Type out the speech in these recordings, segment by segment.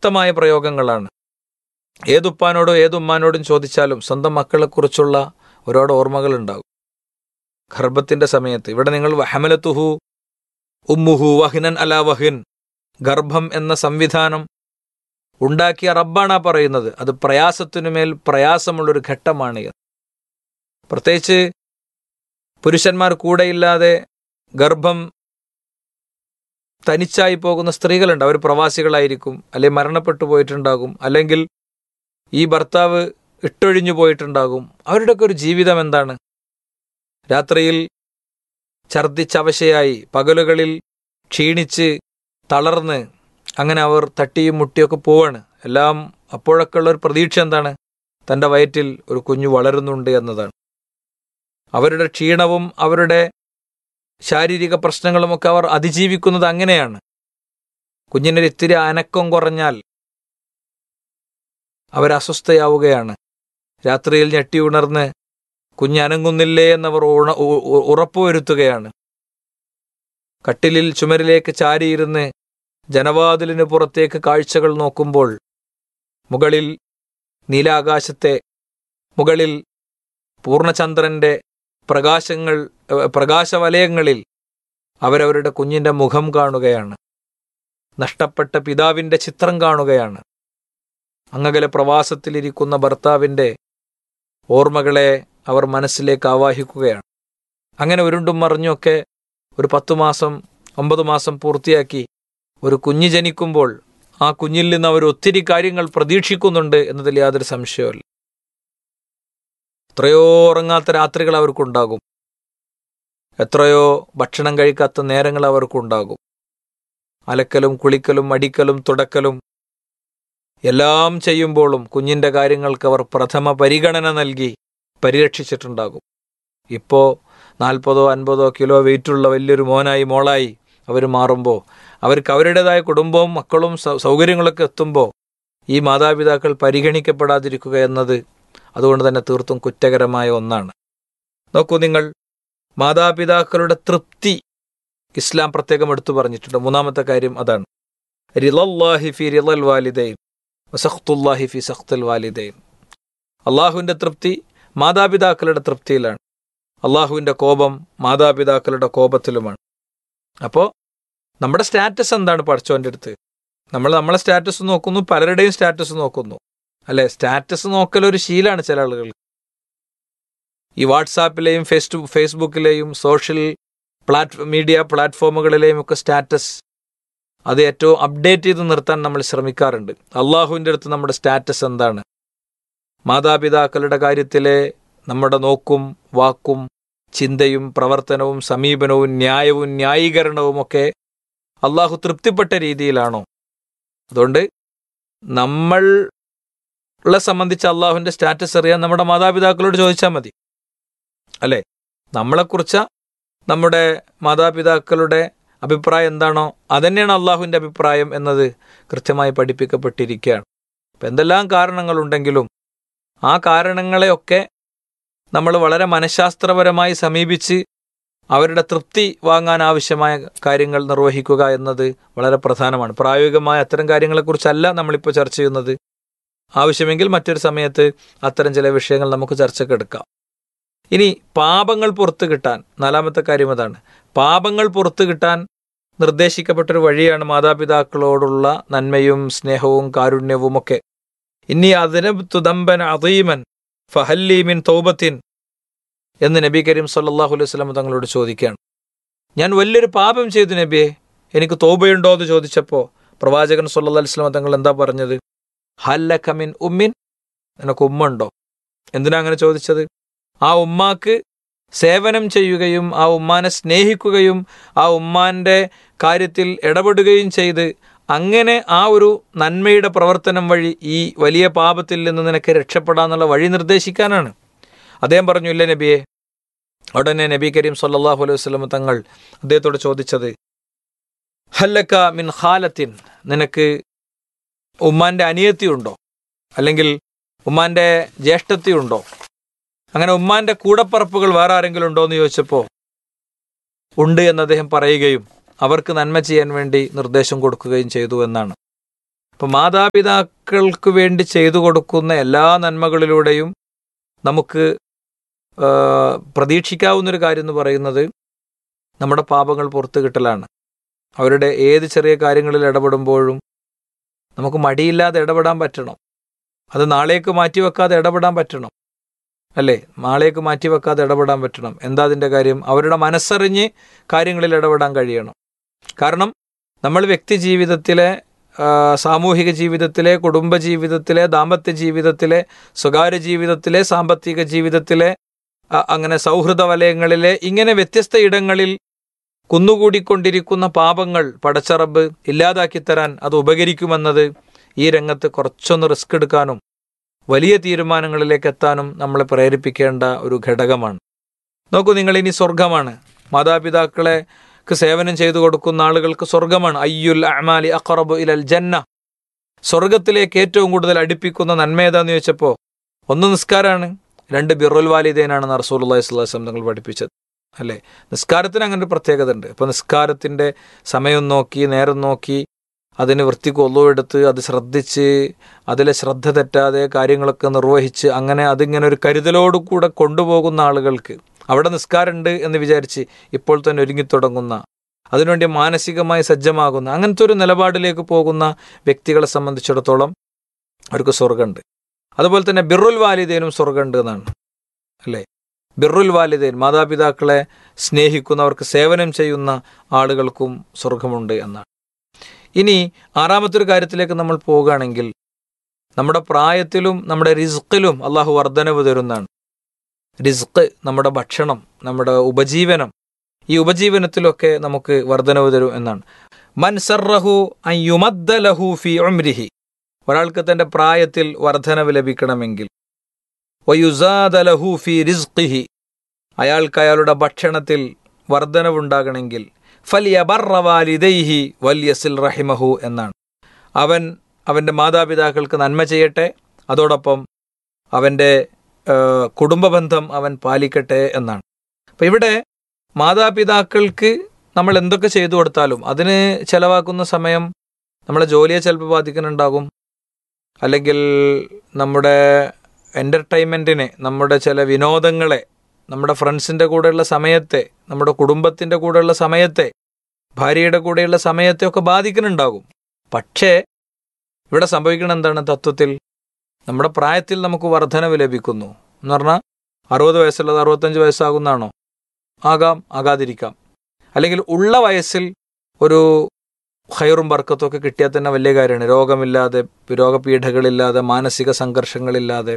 ശക്തമായ പ്രയോഗങ്ങളാണ് ഏതുപ്പാനോടും ഏതുമ്മാനോടും ചോദിച്ചാലും സ്വന്തം മക്കളെക്കുറിച്ചുള്ള ഒരുപാട് ഓർമ്മകൾ ഉണ്ടാകും ഗർഭത്തിന്റെ സമയത്ത് ഇവിടെ നിങ്ങൾ ഹമലത്തുഹു ഉമ്മുഹു വഹിനൻ അലാ വഹിൻ ഗർഭം എന്ന സംവിധാനം ഉണ്ടാക്കിയ റബ്ബാണ് ആ പറയുന്നത് അത് പ്രയാസത്തിനുമേൽ പ്രയാസമുള്ളൊരു ഘട്ടമാണ് എന്ന്. പ്രത്യേകിച്ച് പുരുഷന്മാർ കൂടെയില്ലാതെ ഗർഭം തനിച്ചായി പോകുന്ന സ്ത്രീകളുണ്ട് അവർ പ്രവാസികളായിരിക്കും അല്ലെങ്കിൽ മരണപ്പെട്ടു പോയിട്ടുണ്ടാകും അല്ലെങ്കിൽ ഈ ഭർത്താവ് ഇട്ടൊഴിഞ്ഞു പോയിട്ടുണ്ടാകും അവരുടെയൊക്കെ ഒരു ജീവിതം എന്താണ് രാത്രിയിൽ ഛർദിച്ചവശയായി പകലുകളിൽ ക്ഷീണിച്ച് തളർന്ന് അങ്ങനെ അവർ തട്ടിയും മുട്ടിയൊക്കെ പോവാണ് എല്ലാം അപ്പോഴൊക്കെ ഉള്ള ഒരു പ്രതീക്ഷ എന്താണ് തൻ്റെ വയറ്റിൽ ഒരു കുഞ്ഞു വളരുന്നുണ്ട് എന്നതാണ് അവരുടെ ക്ഷീണവും അവരുടെ ശാരീരിക പ്രശ്നങ്ങളുമൊക്കെ അവർ അതിജീവിക്കുന്നത് അങ്ങനെയാണ് കുഞ്ഞിനൊരു ഇത്തിരി അനക്കം കുറഞ്ഞാൽ അവർ അസ്വസ്ഥയാവുകയാണ് രാത്രിയിൽ ഞെട്ടി ഉണർന്ന് കുഞ്ഞ് അനങ്ങുന്നില്ലേ എന്നവർ ഉണ ഉ- ഉ- ഉറപ്പുവരുത്തുകയാണ് കട്ടിലിൽ ചുമരിലേക്ക് ചാരിയിരുന്ന് ജനവാതിലിന് പുറത്തേക്ക് കാഴ്ചകൾ നോക്കുമ്പോൾ മുകളിൽ നീലാകാശത്തെ മുകളിൽ പൂർണ്ണചന്ദ്രന്റെ പ്രകാശങ്ങൾ ഏഹ്, പ്രകാശവലയങ്ങളിൽ അവരവരുടെ കുഞ്ഞിന്റെ മുഖം കാണുകയാണ് നഷ്ടപ്പെട്ട പിതാവിന്റെ ചിത്രം കാണുകയാണ് അങ്ങകലെ പ്രവാസത്തിലിരിക്കുന്ന ഭർത്താവിന്റെ ഓർമ്മകളെ അവർ മനസ്സിലേക്ക് ആവാഹിക്കുകയാണ് അങ്ങനെ ഉരുണ്ടും മറിഞ്ഞൊക്കെ ഒരു പത്തു മാസം ഒമ്പത് മാസം പൂർത്തിയാക്കി ഒരു കുഞ്ഞ് ജനിക്കുമ്പോൾ ആ കുഞ്ഞിൽ നിന്ന് അവർ ഒത്തിരി കാര്യങ്ങൾ പ്രതീക്ഷിക്കുന്നുണ്ട് എന്നതിൽ യാതൊരു സംശയവുമില്ല എത്രയോ ഉറങ്ങാത്ത രാത്രികൾ അവർക്കുണ്ടാകും എത്രയോ ഭക്ഷണം കഴിക്കാത്ത നേരങ്ങൾ അവർക്കുണ്ടാകും അലക്കലും കുളിക്കലും അടിക്കലും തുടക്കലും എല്ലാം ചെയ്യുമ്പോഴും കുഞ്ഞിന്റെ കാര്യങ്ങൾക്ക് അവർ പ്രഥമ പരിഗണന നൽകി പരിരക്ഷിച്ചിട്ടുണ്ടാകും ഇപ്പോൾ നാൽപ്പതോ അൻപതോ കിലോ വെയിറ്റുള്ള വലിയൊരു മോനായി മോളായി അവർ മാറുമ്പോൾ അവർക്ക് അവരുടേതായ കുടുംബവും മക്കളും സൗ- സൗകര്യങ്ങളൊക്കെ എത്തുമ്പോൾ ഈ മാതാപിതാക്കൾ പരിഗണിക്കപ്പെടാതിരിക്കുക എന്നത് അതുകൊണ്ട് തന്നെ തീർത്തും കുറ്റകരമായ ഒന്നാണ് നോക്കൂ നിങ്ങൾ മാതാപിതാക്കളുടെ തൃപ്തി ഇസ്ലാം പ്രത്യേകം എടുത്തു പറഞ്ഞിട്ടുണ്ട് മൂന്നാമത്തെ കാര്യം അതാണ് റിലല്ലാഹി ഫി റിലൽ വാലിദൈൻ വസഖ്തുല്ലാഹി ഫി സഖ്തുൽ വാലിദൈൻ അള്ളാഹുവിൻ്റെ തൃപ്തി മാതാപിതാക്കളുടെ തൃപ്തിയിലാണ് അള്ളാഹുവിൻ്റെ കോപം മാതാപിതാക്കളുടെ കോപത്തിലുമാണ് അപ്പോൾ നമ്മുടെ സ്റ്റാറ്റസ് എന്താണ് പഠിച്ചവൻ്റെ അടുത്ത് നമ്മൾ നമ്മളെ സ്റ്റാറ്റസ് നോക്കുന്നു പലരുടെയും സ്റ്റാറ്റസ് നോക്കുന്നു അല്ലെ സ്റ്റാറ്റസ് നോക്കൽ ഒരു ശീലമാണ് ചില ആളുകൾ ഈ വാട്സാപ്പിലെയും ഫേസ് ഫേസ്ബുക്കിലെയും സോഷ്യൽ പ്ലാറ്റ് മീഡിയ പ്ലാറ്റ്ഫോമുകളിലെയും ഒക്കെ സ്റ്റാറ്റസ് അത് ഏറ്റവും അപ്ഡേറ്റ് ചെയ്ത് നിർത്താൻ നമ്മൾ ശ്രമിക്കാറുണ്ട് അള്ളാഹുവിൻ്റെ അടുത്ത് നമ്മുടെ സ്റ്റാറ്റസ് എന്താണ് മാതാപിതാക്കളുടെ കാര്യത്തിലെ നമ്മുടെ നോക്കും വാക്കും ചിന്തയും പ്രവർത്തനവും സമീപനവും ന്യായവും ന്യായീകരണവും ഒക്കെ അള്ളാഹു തൃപ്തിപ്പെട്ട രീതിയിലാണോ അതുകൊണ്ട് നമ്മളെ സംബന്ധിച്ച് അള്ളാഹുവിൻ്റെ സ്റ്റാറ്റസ് അറിയാൻ നമ്മുടെ മാതാപിതാക്കളോട് ചോദിച്ചാൽ മതി അല്ലേ നമ്മളെക്കുറിച്ച നമ്മുടെ മാതാപിതാക്കളുടെ അഭിപ്രായം എന്താണോ അതന്നെയാണ് അള്ളാഹുവിൻ്റെ അഭിപ്രായം എന്നത് കൃത്യമായി പഠിപ്പിക്കപ്പെട്ടിരിക്കുകയാണ് അപ്പം എന്തെല്ലാം കാരണങ്ങളുണ്ടെങ്കിലും ആ കാരണങ്ങളെയൊക്കെ നമ്മൾ വളരെ മനഃശാസ്ത്രപരമായി സമീപിച്ച് അവരുടെ തൃപ്തി വാങ്ങാൻ ആവശ്യമായ കാര്യങ്ങൾ നിർവഹിക്കുക എന്നത് വളരെ പ്രധാനമാണ് പ്രായോഗികമായ അത്തരം കാര്യങ്ങളെക്കുറിച്ചല്ല നമ്മളിപ്പോൾ ചർച്ച ചെയ്യുന്നത് ആവശ്യമെങ്കിൽ മറ്റൊരു സമയത്ത് അത്തരം ചില വിഷയങ്ങൾ നമുക്ക് ചർച്ചക്കെടുക്കാം ഇനി പാപങ്ങൾ പുറത്തു കിട്ടാൻ നാലാമത്തെ കാര്യം അതാണ് പാപങ്ങൾ പുറത്തു കിട്ടാൻ നിർദ്ദേശിക്കപ്പെട്ടൊരു വഴിയാണ് മാതാപിതാക്കളോടുള്ള നന്മയും സ്നേഹവും കാരുണ്യവും ഒക്കെ ഇനി അതിന് തുദമ്പൻ അതീമൻ ഫഹല്ലീമിൻ തൗബത്തിൻ എന്ന് നബി കരീം സല്ലല്ലാഹു അലൈഹി വസല്ലം തങ്ങളോട് ചോദിക്കുകയാണ് ഞാൻ വലിയൊരു പാപം ചെയ്തു നബിയെ എനിക്ക് തോബയുണ്ടോ എന്ന് ചോദിച്ചപ്പോൾ പ്രവാചകൻ സല്ലല്ലാഹു അലൈഹി വസല്ലം തങ്ങൾ എന്താ പറഞ്ഞത് ഹല്ലഖമിൻ ഉമ്മിൻ നിനക്ക് ഉമ്മ ഉണ്ടോ എന്തിനാ അങ്ങനെ ചോദിച്ചത് ആ ഉമ്മാക്ക് സേവനം ചെയ്യുകയും ആ ഉമ്മാനെ സ്നേഹിക്കുകയും ആ ഉമ്മാന്റെ കാര്യത്തിൽ ഇടപെടുകയും ചെയ്ത് അങ്ങനെ ആ ഒരു നന്മയുടെ പ്രവർത്തനം വഴി ഈ വലിയ പാപത്തിൽ നിന്ന് നിനക്ക് രക്ഷപ്പെടാന്നുള്ള വഴി നിർദ്ദേശിക്കാനാണ് അദ്ദേഹം പറഞ്ഞു ഇല്ല നബിയെ ഉടനെ നബി കരീം സല്ലല്ലാഹു അലൈഹി വസല്ലം തങ്ങൾ അദ്ദേഹത്തോട് ചോദിച്ചത് ഹല്ലക്ക മിൻ ഖാലത്തിൻ നിനക്ക് ഉമ്മാന്റെ അനിയത്തി ഉണ്ടോ അല്ലെങ്കിൽ ഉമ്മാന്റെ ജ്യേഷ്ഠത്തി ഉണ്ടോ അങ്ങനെ ഉമ്മാന്റെ കൂടപ്പറപ്പുകൾ വേറെ ആരെങ്കിലും ഉണ്ടോ എന്ന് ചോദിച്ചപ്പോൾ ഉണ്ട് എന്ന് അദ്ദേഹം പറയുകയും അവർക്ക് നന്മ ചെയ്യാൻ വേണ്ടി നിർദ്ദേശം കൊടുക്കുകയും ചെയ്തു എന്നാണ് അപ്പം മാതാപിതാക്കൾക്ക് വേണ്ടി ചെയ്തു കൊടുക്കുന്ന എല്ലാ നന്മകളിലൂടെയും നമുക്ക് ആ, പ്രതീക്ഷിക്കാവുന്നൊരു കാര്യം എന്ന് പറയുന്നത് നമ്മുടെ പാപങ്ങൾ പുറത്തു കിട്ടലാണ് അവരുടെ ഏത് ചെറിയ കാര്യങ്ങളിൽ ഇടപെടുമ്പോഴും നമുക്ക് മടിയില്ലാതെ ഇടപെടാൻ പറ്റണം അത് നാളേക്ക് മാറ്റിവെക്കാതെ ഇടപെടാൻ പറ്റണം അല്ലേ നാളേക്ക് മാറ്റിവെക്കാതെ ഇടപെടാൻ പറ്റണം എന്താ അതിൻ്റെ കാര്യം അവരുടെ മനസ്സറിഞ്ഞ് കാര്യങ്ങളിൽ ഇടപെടാൻ കഴിയണം കാരണം നമ്മൾ വ്യക്തി ജീവിതത്തിലെ ആ, സാമൂഹിക ജീവിതത്തിലെ കുടുംബ ജീവിതത്തിലെ ദാമ്പത്യ ജീവിതത്തിലെ സ്വകാര്യ ജീവിതത്തിലെ സാമ്പത്തിക ജീവിതത്തിലെ ആ, അങ്ങനെ സൗഹൃദ വലയങ്ങളിലെ ഇങ്ങനെ വ്യത്യസ്ത ഇടങ്ങളിൽ കുന്നുകൂടിക്കൊണ്ടിരിക്കുന്ന പാപങ്ങൾ പടച്ചറബ് ഇല്ലാതാക്കി തരാൻ അത് ഉപകരിക്കുമെന്നത് ഈ രംഗത്ത് കുറച്ചൊന്ന് റിസ്ക് എടുക്കാനും വലിയ തീരുമാനങ്ങളിലേക്ക് എത്താനും നമ്മളെ പ്രേരിപ്പിക്കേണ്ട ഒരു ഘടകമാണ് നോക്കൂ നിങ്ങൾ ഇനി സ്വർഗമാണ് മാതാപിതാക്കളെ ക്ക് സേവനം ചെയ്തു കൊടുക്കുന്ന ആളുകൾക്ക് സ്വർഗമാണ് അയ്യുൽ അമാലി അഖറബു ഇലൽ ജന്ന സ്വർഗത്തിലേക്ക് ഏറ്റവും കൂടുതൽ അടുപ്പിക്കുന്ന നന്മ ഏതാന്ന് ചോദിച്ചപ്പോൾ ഒന്ന് നിസ്കാരമാണ് രണ്ട് ബിറുൽ വാലിദേനാണെന്ന് റസൂലുള്ളാഹി സ്വല്ലല്ലാഹു അലൈഹി വസല്ലം തങ്ങൾ പഠിപ്പിച്ചത് അല്ലേ നിസ്കാരത്തിന് അങ്ങനെ ഒരു പ്രത്യേകത ഉണ്ട് അപ്പോൾ നിസ്കാരത്തിൻ്റെ സമയം നോക്കി നേരം നോക്കി അതിന് വൃത്തിക്ക് ഒന്നുവെടുത്ത് അത് ശ്രദ്ധിച്ച് അതിലെ ശ്രദ്ധ തെറ്റാതെ കാര്യങ്ങളൊക്കെ നിർവഹിച്ച് അങ്ങനെ അതിങ്ങനെ ഒരു കരുതലോടു കൂടെ കൊണ്ടുപോകുന്ന ആളുകൾക്ക് അവിടെ നിസ്കാരമുണ്ട് എന്ന് വിചാരിച്ച് ഇപ്പോൾ തന്നെ ഒരുങ്ങിത്തുടങ്ങുന്ന അതിനുവേണ്ടി മാനസികമായി സജ്ജമാകുന്ന അങ്ങനത്തെ ഒരു നിലപാടിലേക്ക് പോകുന്ന വ്യക്തികളെ സംബന്ധിച്ചിടത്തോളം അവർക്ക് സ്വർഗമുണ്ട് അതുപോലെ തന്നെ ബിറുൽ വാലിദേനും സ്വർഗമുണ്ട് എന്നാണ് അല്ലേ ബിറുൽ വാലിദേൻ മാതാപിതാക്കളെ സ്നേഹിക്കുന്നവർക്ക് സേവനം ചെയ്യുന്ന ആളുകൾക്കും സ്വർഗമുണ്ട് എന്നാണ് ഇനി ആറാമത്തെ ഒരു കാര്യത്തിലേക്ക് നമ്മൾ പോവുകയാണെങ്കിൽ നമ്മുടെ പ്രായത്തിലും നമ്മുടെ റിസ്ക്കിലും അള്ളാഹു വർധനവ് തരുന്നതാണ് റിസ്ക് നമ്മുടെ ഭക്ഷണം നമ്മുടെ ഉപജീവനം ഈ ഉപജീവനത്തിലൊക്കെ നമുക്ക് വർധനവ് തരും എന്നാണ് മൻ സർറഹു അയ്യുമദ്ദ ലഹു ഫി ഉംരിഹി ഒരാൾക്ക് തന്റെ പ്രായത്തിൽ വർധനവ് ലഭിക്കണമെങ്കിൽ വയുസാദ ലഹു ഫി റിസ്ഖിഹി അയാൾക്ക് അയാളുടെ ഭക്ഷണത്തിൽ വർധനവുണ്ടാകണമെങ്കിൽ ഫലിയബർവാലിദൈഹി വല്യസിൽ റഹിമഹു എന്നാണ് അവൻ അവൻ്റെ മാതാപിതാക്കൾക്ക് നന്മ ചെയ്യട്ടെ അതോടൊപ്പം അവൻ്റെ ഏഹ്, കുടുംബബന്ധം അവൻ പാലിക്കട്ടെ എന്നാണ് അപ്പം ഇവിടെ മാതാപിതാക്കൾക്ക് നമ്മൾ എന്തൊക്കെ ചെയ്തു കൊടുത്താലും അതിന് ചെലവാക്കുന്ന സമയം നമ്മളെ ജോലിയെ ചിലപ്പോൾ ബാധിക്കുന്നുണ്ടാകും അല്ലെങ്കിൽ നമ്മുടെ എൻ്റർടൈൻമെൻറ്റിനെ നമ്മുടെ ചില വിനോദങ്ങളെ നമ്മുടെ ഫ്രണ്ട്സിൻ്റെ കൂടെയുള്ള സമയത്തെ നമ്മുടെ കുടുംബത്തിൻ്റെ കൂടെയുള്ള സമയത്തെ ഭാര്യയുടെ കൂടെയുള്ള സമയത്തെ ഒക്കെ ബാധിക്കുന്നുണ്ടാകും പക്ഷേ ഇവിടെ സംഭവിക്കണം എന്താണ് തത്വത്തിൽ നമ്മുടെ പ്രായത്തിൽ നമുക്ക് വർധനവ് ലഭിക്കുന്നു എന്ന് പറഞ്ഞാൽ അറുപത് വയസ്സുള്ളത് അറുപത്തഞ്ച് വയസ്സാകുന്നതാണോ ആകാം ആകാതിരിക്കാം അല്ലെങ്കിൽ ഉള്ള വയസ്സിൽ ഒരു ഹൈറും ബർക്കത്തും ഒക്കെ കിട്ടിയാൽ തന്നെ വലിയ കാര്യമാണ് രോഗമില്ലാതെ രോഗപീഠകളില്ലാതെ മാനസിക സംഘർഷങ്ങളില്ലാതെ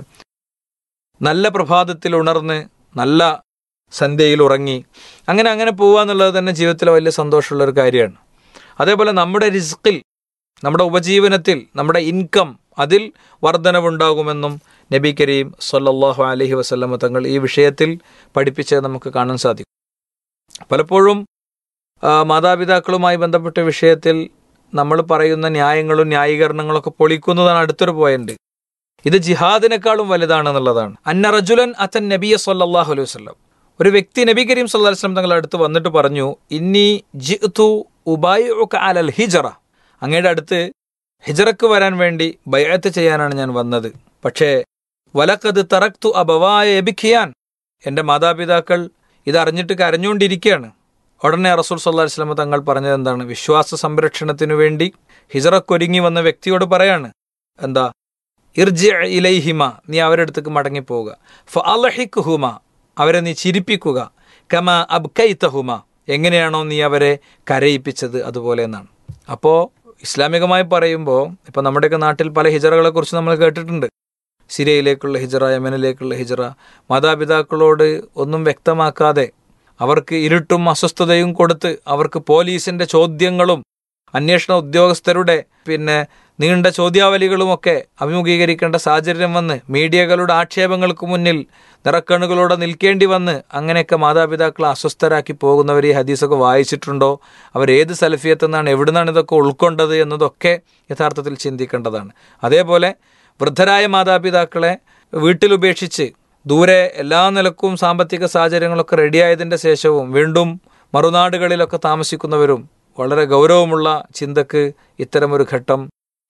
നല്ല പ്രഭാതത്തിൽ ഉണർന്ന് നല്ല സന്ധ്യയിൽ ഉറങ്ങി അങ്ങനെ അങ്ങനെ പോവുക എന്നുള്ളത് തന്നെ ജീവിതത്തിലെ വലിയ സന്തോഷമുള്ള ഒരു കാര്യമാണ് അതേപോലെ നമ്മുടെ റിസ്കിൽ നമ്മുടെ ഉപജീവനത്തിൽ നമ്മുടെ ഇൻകം അതിൽ വർധനവുണ്ടാകുമെന്നും നബി കരീം സല്ലല്ലാഹു അലൈഹി വസല്ലമ തങ്ങൾ ഈ വിഷയത്തിൽ പഠിപ്പിച്ചത് നമുക്ക് കാണാൻ സാധിക്കും പലപ്പോഴും ആ, മാതാപിതാക്കളുമായി ബന്ധപ്പെട്ട വിഷയത്തിൽ നമ്മൾ പറയുന്ന ന്യായങ്ങളും ന്യായീകരണങ്ങളൊക്കെ പൊളിക്കുന്നതാണ് അടുത്തൊരു പോയിന്റ് ഇത് ജിഹാദിനേക്കാളും വലുതാണെന്നുള്ളതാണ് അന്ന റജുലൻ അത്തൻ നബിയ സല്ലല്ലാഹു അലൈഹി വസല്ലം ഒരു വ്യക്തി നബി കരീം സല്ലല്ലാഹു അലൈഹി വസല്ലം തങ്ങളുടെ അടുത്ത് വന്നിട്ട് പറഞ്ഞു ഇന്നി ജിഅ്തു ഉബായിഉക അലൽ ഹിജറ അങ്ങയുടെ അടുത്ത് ഹിജറക്ക് വരാൻ വേണ്ടി ബയഅത്ത് ചെയ്യാനാണ് ഞാൻ വന്നത് പക്ഷേ വലക്കത് തറക്തു അബവായ എബിഖിയാൻ എൻ്റെ മാതാപിതാക്കൾ ഇതറിഞ്ഞിട്ട് കരഞ്ഞുകൊണ്ടിരിക്കുകയാണ് ഉടനെ റസൂൽ സല്ലാ വസ്ലമ തങ്ങൾ പറഞ്ഞത് എന്താണ് വിശ്വാസ സംരക്ഷണത്തിനു വേണ്ടി ഹിജറക്കൊരുങ്ങി വന്ന വ്യക്തിയോട് പറയാണ് എന്താ ഇർജി ഇലൈഹിമ നീ അവരുടെ അടുത്തേക്ക് മടങ്ങിപ്പോവുക ഫ അലഹിക്കുഹുമ അവരെ നീ ചിരിപ്പിക്കുക കമ അബ്കൈത്തഹുമ എങ്ങനെയാണോ നീ അവരെ കരയിപ്പിച്ചത് അതുപോലെ എന്നാണ് അപ്പോൾ ഇസ്ലാമികമായി പറയുമ്പോൾ ഇപ്പം നമ്മുടെയൊക്കെ നാട്ടിൽ പല ഹിജറകളെ കുറിച്ച് നമ്മൾ കേട്ടിട്ടുണ്ട് സിരിയയിലേക്കുള്ള ഹിജറ യമനിലേക്കുള്ള ഹിജറ മാതാപിതാക്കളോട് ഒന്നും വ്യക്തമാക്കാതെ അവർക്ക് ഇരുട്ടും അസ്വസ്ഥതയും കൊടുത്ത് അവർക്ക് പോലീസിന്റെ ചോദ്യങ്ങളും അന്വേഷണ ഉദ്യോഗസ്ഥരുടെ പിന്നെ നീണ്ട ചോദ്യാവലികളുമൊക്കെ അഭിമുഖീകരിക്കേണ്ട സാഹചര്യം വന്ന് മീഡിയകളുടെ ആക്ഷേപങ്ങൾക്ക് മുന്നിൽ നിറക്കണ്ണുകളോടെ നിൽക്കേണ്ടി വന്ന് അങ്ങനെയൊക്കെ മാതാപിതാക്കളെ അസ്വസ്ഥരാക്കി പോകുന്നവർ ഈ ഹദീസൊക്കെ വായിച്ചിട്ടുണ്ടോ അവർ ഏത് സലഫിയത്ത് നിന്നാണ് എവിടുന്നാണ് ഇതൊക്കെ ഉൾക്കൊണ്ടത് എന്നതൊക്കെ യഥാർത്ഥത്തിൽ ചിന്തിക്കേണ്ടതാണ് അതേപോലെ വൃദ്ധരായ മാതാപിതാക്കളെ വീട്ടിലുപേക്ഷിച്ച് ദൂരെ എല്ലാ നിലക്കും സാമ്പത്തിക സാഹചര്യങ്ങളൊക്കെ റെഡിയായതിൻ്റെ ശേഷവും വീണ്ടും മറുനാടുകളിലൊക്കെ താമസിക്കുന്നവരും വളരെ ഗൗരവമുള്ള ചിന്തക്ക് ഇത്തരമൊരു ഘട്ടം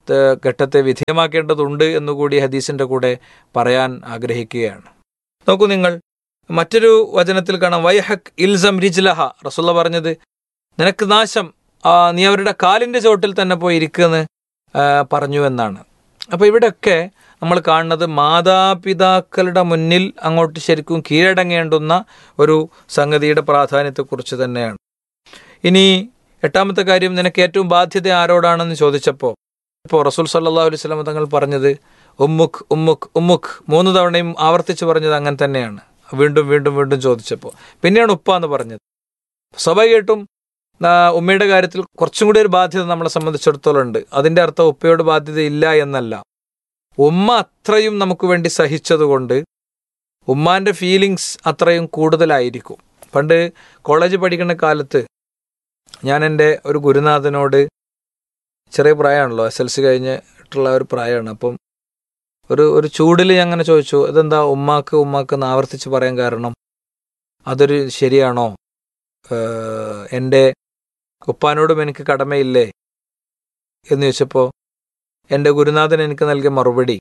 ത- ഘട്ടത്തെ വിധേയമാക്കേണ്ടതുണ്ട് എന്നുകൂടി ഹദീസിൻ്റെ കൂടെ പറയാൻ ആഗ്രഹിക്കുകയാണ് നോക്കൂ നിങ്ങൾ മറ്റൊരു വചനത്തിൽ കാണാം വൈഹക് ഇൽസം റിജ്ലഹ റസുള്ള പറഞ്ഞത് നിനക്ക് നാശം ആ, നീ അവരുടെ കാലിൻ്റെ ചോട്ടിൽ തന്നെ പോയി ഇരിക്കുമെന്ന് ആ, പറഞ്ഞു എന്നാണ് അപ്പോൾ ഇവിടെയൊക്കെ നമ്മൾ കാണുന്നത് മാതാപിതാക്കളുടെ മുന്നിൽ അങ്ങോട്ട് ശരിക്കും കീഴടങ്ങേണ്ടുന്ന ഒരു സംഗതിയുടെ പ്രാധാന്യത്തെക്കുറിച്ച് തന്നെയാണ് ഇനി എട്ടാമത്തെ കാര്യം നിനക്ക് ഏറ്റവും ബാധ്യത ആരോടാണെന്ന് ചോദിച്ചപ്പോൾ ഇപ്പോൾ റസൂൽ സല്ലാ അലൈഹി സ്വലം തങ്ങൾ പറഞ്ഞത് ഉമ്മുഖ് ഉമ്മുഖ് ഉമ്മുഖ് മൂന്ന് തവണയും ആവർത്തിച്ച് പറഞ്ഞത് അങ്ങനെ തന്നെയാണ് വീണ്ടും വീണ്ടും വീണ്ടും ചോദിച്ചപ്പോൾ പിന്നെയാണ് ഉപ്പ എന്ന് പറഞ്ഞത് സ്വാഭാവികമായിട്ടും ആ, ഉമ്മയുടെ കാര്യത്തിൽ കുറച്ചും കൂടി ഒരു ബാധ്യത നമ്മളെ സംബന്ധിച്ചിടത്തോളം ഉണ്ട് അതിൻ്റെ അർത്ഥം ഉപ്പയോട് ബാധ്യത ഇല്ല എന്നല്ല ഉമ്മ അത്രയും നമുക്ക് വേണ്ടി സഹിച്ചതുകൊണ്ട് ഉമ്മാൻ്റെ ഫീലിങ്സ് അത്രയും കൂടുതലായിരിക്കും പണ്ട് കോളേജ് പഠിക്കുന്ന കാലത്ത് ഞാൻ എൻ്റെ ഒരു ഗുരുനാഥനോട് ചെറിയ പ്രായമാണല്ലോ എസ് എൽ സി കഴിഞ്ഞിട്ടുള്ള ഒരു പ്രായമാണ് അപ്പം ഒരു ഒരു ചൂടിൽ ഞാൻ അങ്ങനെ ചോദിച്ചു ഇതെന്താ ഉമ്മാക്ക് ഉമ്മാക്ക് എന്ന് ആവർത്തിച്ച് പറയാൻ കാരണം അതൊരു ശരിയാണോ ഏഹ്, എൻ്റെ ഉപ്പാനോടും എനിക്ക് കടമയില്ലേ എന്ന് ചോദിച്ചപ്പോൾ എൻ്റെ ഗുരുനാഥൻ എനിക്ക് നൽകിയ മറുപടി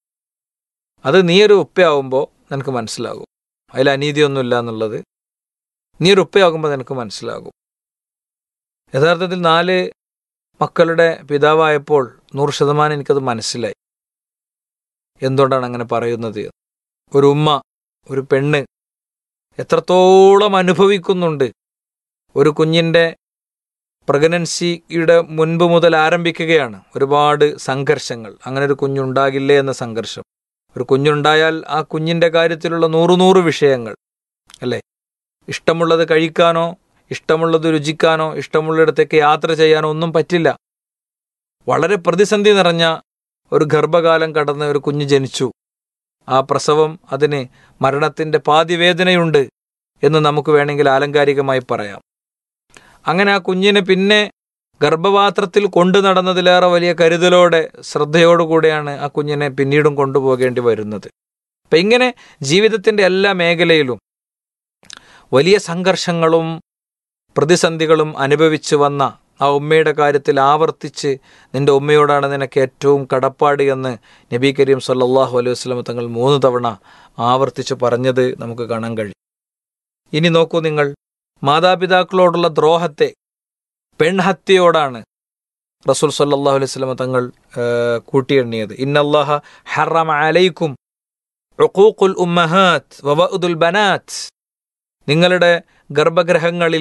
അത് നീ ഒരു ഉപ്പയാവുമ്പോൾ നിനക്ക് മനസ്സിലാകും അതിൽ അനീതിയൊന്നുമില്ല എന്നുള്ളത് നീ ഒരു ഉപ്പയാകുമ്പോൾ നിനക്ക് മനസ്സിലാകും യഥാർത്ഥത്തിൽ നാല് മക്കളുടെ പിതാവായപ്പോൾ നൂറ് ശതമാനം എനിക്കത് മനസ്സിലായി എന്തുകൊണ്ടാണ് അങ്ങനെ പറയുന്നത് ഒരു ഉമ്മ ഒരു പെണ്ണ് എത്രത്തോളം അനുഭവിക്കുന്നുണ്ട് ഒരു കുഞ്ഞിൻ്റെ പ്രഗ്നൻസിയുടെ മുൻപ് മുതൽ ആരംഭിക്കുകയാണ് ഒരുപാട് സംഘർഷങ്ങൾ അങ്ങനെ ഒരു കുഞ്ഞുണ്ടാകില്ലേ എന്ന സംഘർഷം ഒരു കുഞ്ഞുണ്ടായാൽ ആ കുഞ്ഞിൻ്റെ കാര്യത്തിലുള്ള നൂറു നൂറ് വിഷയങ്ങൾ അല്ലേ ഇഷ്ടമുള്ളത് കഴിക്കാനോ ഇഷ്ടമുള്ളത് രുചിക്കാനോ ഇഷ്ടമുള്ളിടത്തേക്ക് യാത്ര ചെയ്യാനോ ഒന്നും പറ്റില്ല വളരെ പ്രതിസന്ധി നിറഞ്ഞ ഒരു ഗർഭകാലം കടന്ന് ഒരു കുഞ്ഞ് ജനിച്ചു ആ പ്രസവം അതിന് മരണത്തിൻ്റെ പാതിവേദനയുണ്ട് എന്ന് നമുക്ക് വേണമെങ്കിൽ ആലങ്കാരികമായി പറയാം അങ്ങനെ ആ കുഞ്ഞിനെ പിന്നെ ഗർഭപാത്രത്തിൽ കൊണ്ടു നടന്നതിലേറെ വലിയ കരുതലോടെ ശ്രദ്ധയോടുകൂടെയാണ് ആ കുഞ്ഞിനെ പിന്നീടും കൊണ്ടുപോകേണ്ടി വരുന്നത് അപ്പം ഇങ്ങനെ ജീവിതത്തിൻ്റെ എല്ലാ മേഖലയിലും വലിയ സംഘർഷങ്ങളും പ്രതിസന്ധികളും അനുഭവിച്ചു വന്ന ആ ഉമ്മയുടെ കാര്യത്തിൽ ആവർത്തിച്ച് നിന്റെ ഉമ്മയോടാണ് നിനക്ക് ഏറ്റവും കടപ്പാട് എന്ന് നബി കരീം സല്ലല്ലാഹു അലൈഹി വസല്ലം തങ്ങൾ മൂന്ന് തവണ ആവർത്തിച്ച് പറഞ്ഞത് നമുക്ക് കാണാൻ കഴിയും ഇനി നോക്കൂ നിങ്ങൾ മാതാപിതാക്കളോടുള്ള ദ്രോഹത്തെ പെൺഹത്യയോടാണ് റസൂൽ സല്ലല്ലാഹു അലൈഹി വസല്ലം തങ്ങൾ ആ, കൂട്ടിയെണ്ണിയത് ഇന്നല്ലാഹ ഹറമ അലൈക്കും ഉഖൂഖുൽ ഉമ്മഹാത്ത് വവഉദുൽ ബനാത്ത് നിങ്ങളുടെ ഗർഭഗ്രഹങ്ങളിൽ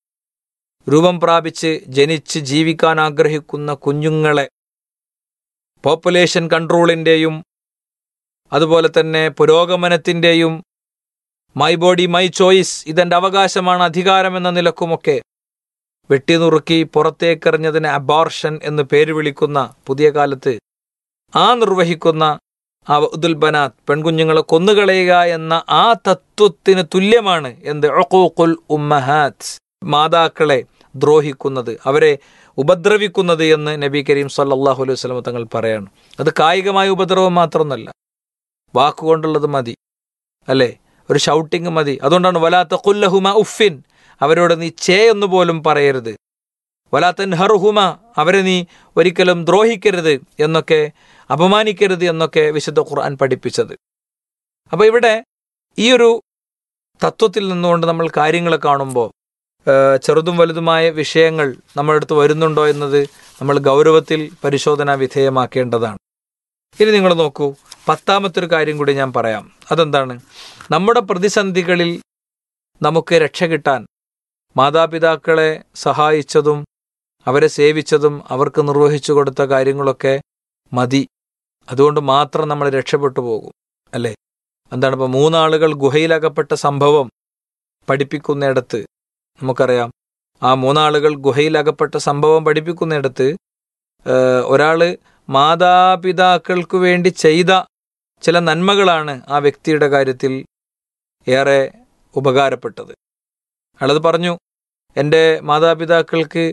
രൂപം പ്രാപിച്ച് ജനിച്ച് ജീവിക്കാൻ ആഗ്രഹിക്കുന്ന കുഞ്ഞുങ്ങളെ പോപ്പുലേഷൻ കൺട്രോളിൻ്റെയും അതുപോലെ തന്നെ പുരോഗമനത്തിൻ്റെയും മൈ ബോഡി മൈ ചോയ്സ് ഇതെൻ്റെ അവകാശമാണ് അധികാരം എന്ന നിലക്കുമൊക്കെ വെട്ടിനുറുക്കി പുറത്തേക്കെറിഞ്ഞതിന് അബോർഷൻ എന്ന് പേര് വിളിക്കുന്ന പുതിയ കാലത്ത് ആ നിർവഹിക്കുന്ന ആ ഉദുൽ ബനാത്ത് പെൺകുഞ്ഞുങ്ങളെ കൊന്നുകളയുക എന്ന ആ തത്വത്തിന് തുല്യമാണ് എന്ത് ഒക്കോക്കുൽ ഉമ്മഹാത്ത് മാതാക്കളെ ദ്രോഹിക്കുന്നത് അവരെ ഉപദ്രവിക്കുന്നത് എന്ന് നബി കരീം സല്ലല്ലാഹു അലൈഹി വസല്ലം തങ്ങൾ പറയാണ് അത് കായികമായ ഉപദ്രവം മാത്രമൊന്നല്ല വാക്കുകൊണ്ടുള്ളത് മതി അല്ലേ ഒരു ഷൗട്ടിങ് മതി അതുകൊണ്ടാണ് വലാത്ത കൊല്ലഹുമ ഉഫിൻ അവരോട് നീ ചേ എന്ന് പോലും പറയരുത് വലാത്തൻ ഹർഹുമ അവരെ നീ ഒരിക്കലും ദ്രോഹിക്കരുത് എന്നൊക്കെ അപമാനിക്കരുത് എന്നൊക്കെ വിശുദ്ധ ഖുർആൻ പഠിപ്പിച്ചത് അപ്പോൾ ഇവിടെ ഈ ഒരു തത്വത്തിൽ നിന്നുകൊണ്ട് നമ്മൾ കാര്യങ്ങളെ കാണുമ്പോൾ ഏഹ്, ചെറുതും വലുതുമായ വിഷയങ്ങൾ നമ്മുടെ അടുത്ത് വരുന്നുണ്ടോ എന്നത് നമ്മൾ ഗൗരവത്തിൽ പരിശോധന വിധേയമാക്കേണ്ടതാണ് ഇനി നിങ്ങൾ നോക്കൂ പത്താമത്തെ ഒരു കാര്യം കൂടി ഞാൻ പറയാം അതെന്താണ് നമ്മുടെ പ്രതിസന്ധികളിൽ നമുക്ക് രക്ഷ കിട്ടാൻ മാതാപിതാക്കളെ സഹായിച്ചതും അവരെ സേവിച്ചതും അവർക്ക് നിർവഹിച്ചു കൊടുത്ത കാര്യങ്ങളൊക്കെ മതി അതുകൊണ്ട് മാത്രം നമ്മൾ രക്ഷപ്പെട്ടു പോകും അല്ലേ എന്താണ് ഇപ്പോൾ മൂന്നാളുകൾ ഗുഹയിലകപ്പെട്ട സംഭവം പഠിപ്പിക്കുന്നിടത്ത് നമുക്കറിയാം ആ മൂന്നാളുകൾ ഗുഹയിലകപ്പെട്ട സംഭവം പഠിപ്പിക്കുന്നിടത്ത് ഏഹ്, ഒരാള് മാതാപിതാക്കൾക്ക് വേണ്ടി ചെയ്ത ചില നന്മകളാണ് ആ വ്യക്തിയുടെ കാര്യത്തിൽ ഏറെ ഉപകാരപ്പെട്ടത് അയാളത് പറഞ്ഞു എൻ്റെ മാതാപിതാക്കൾക്ക്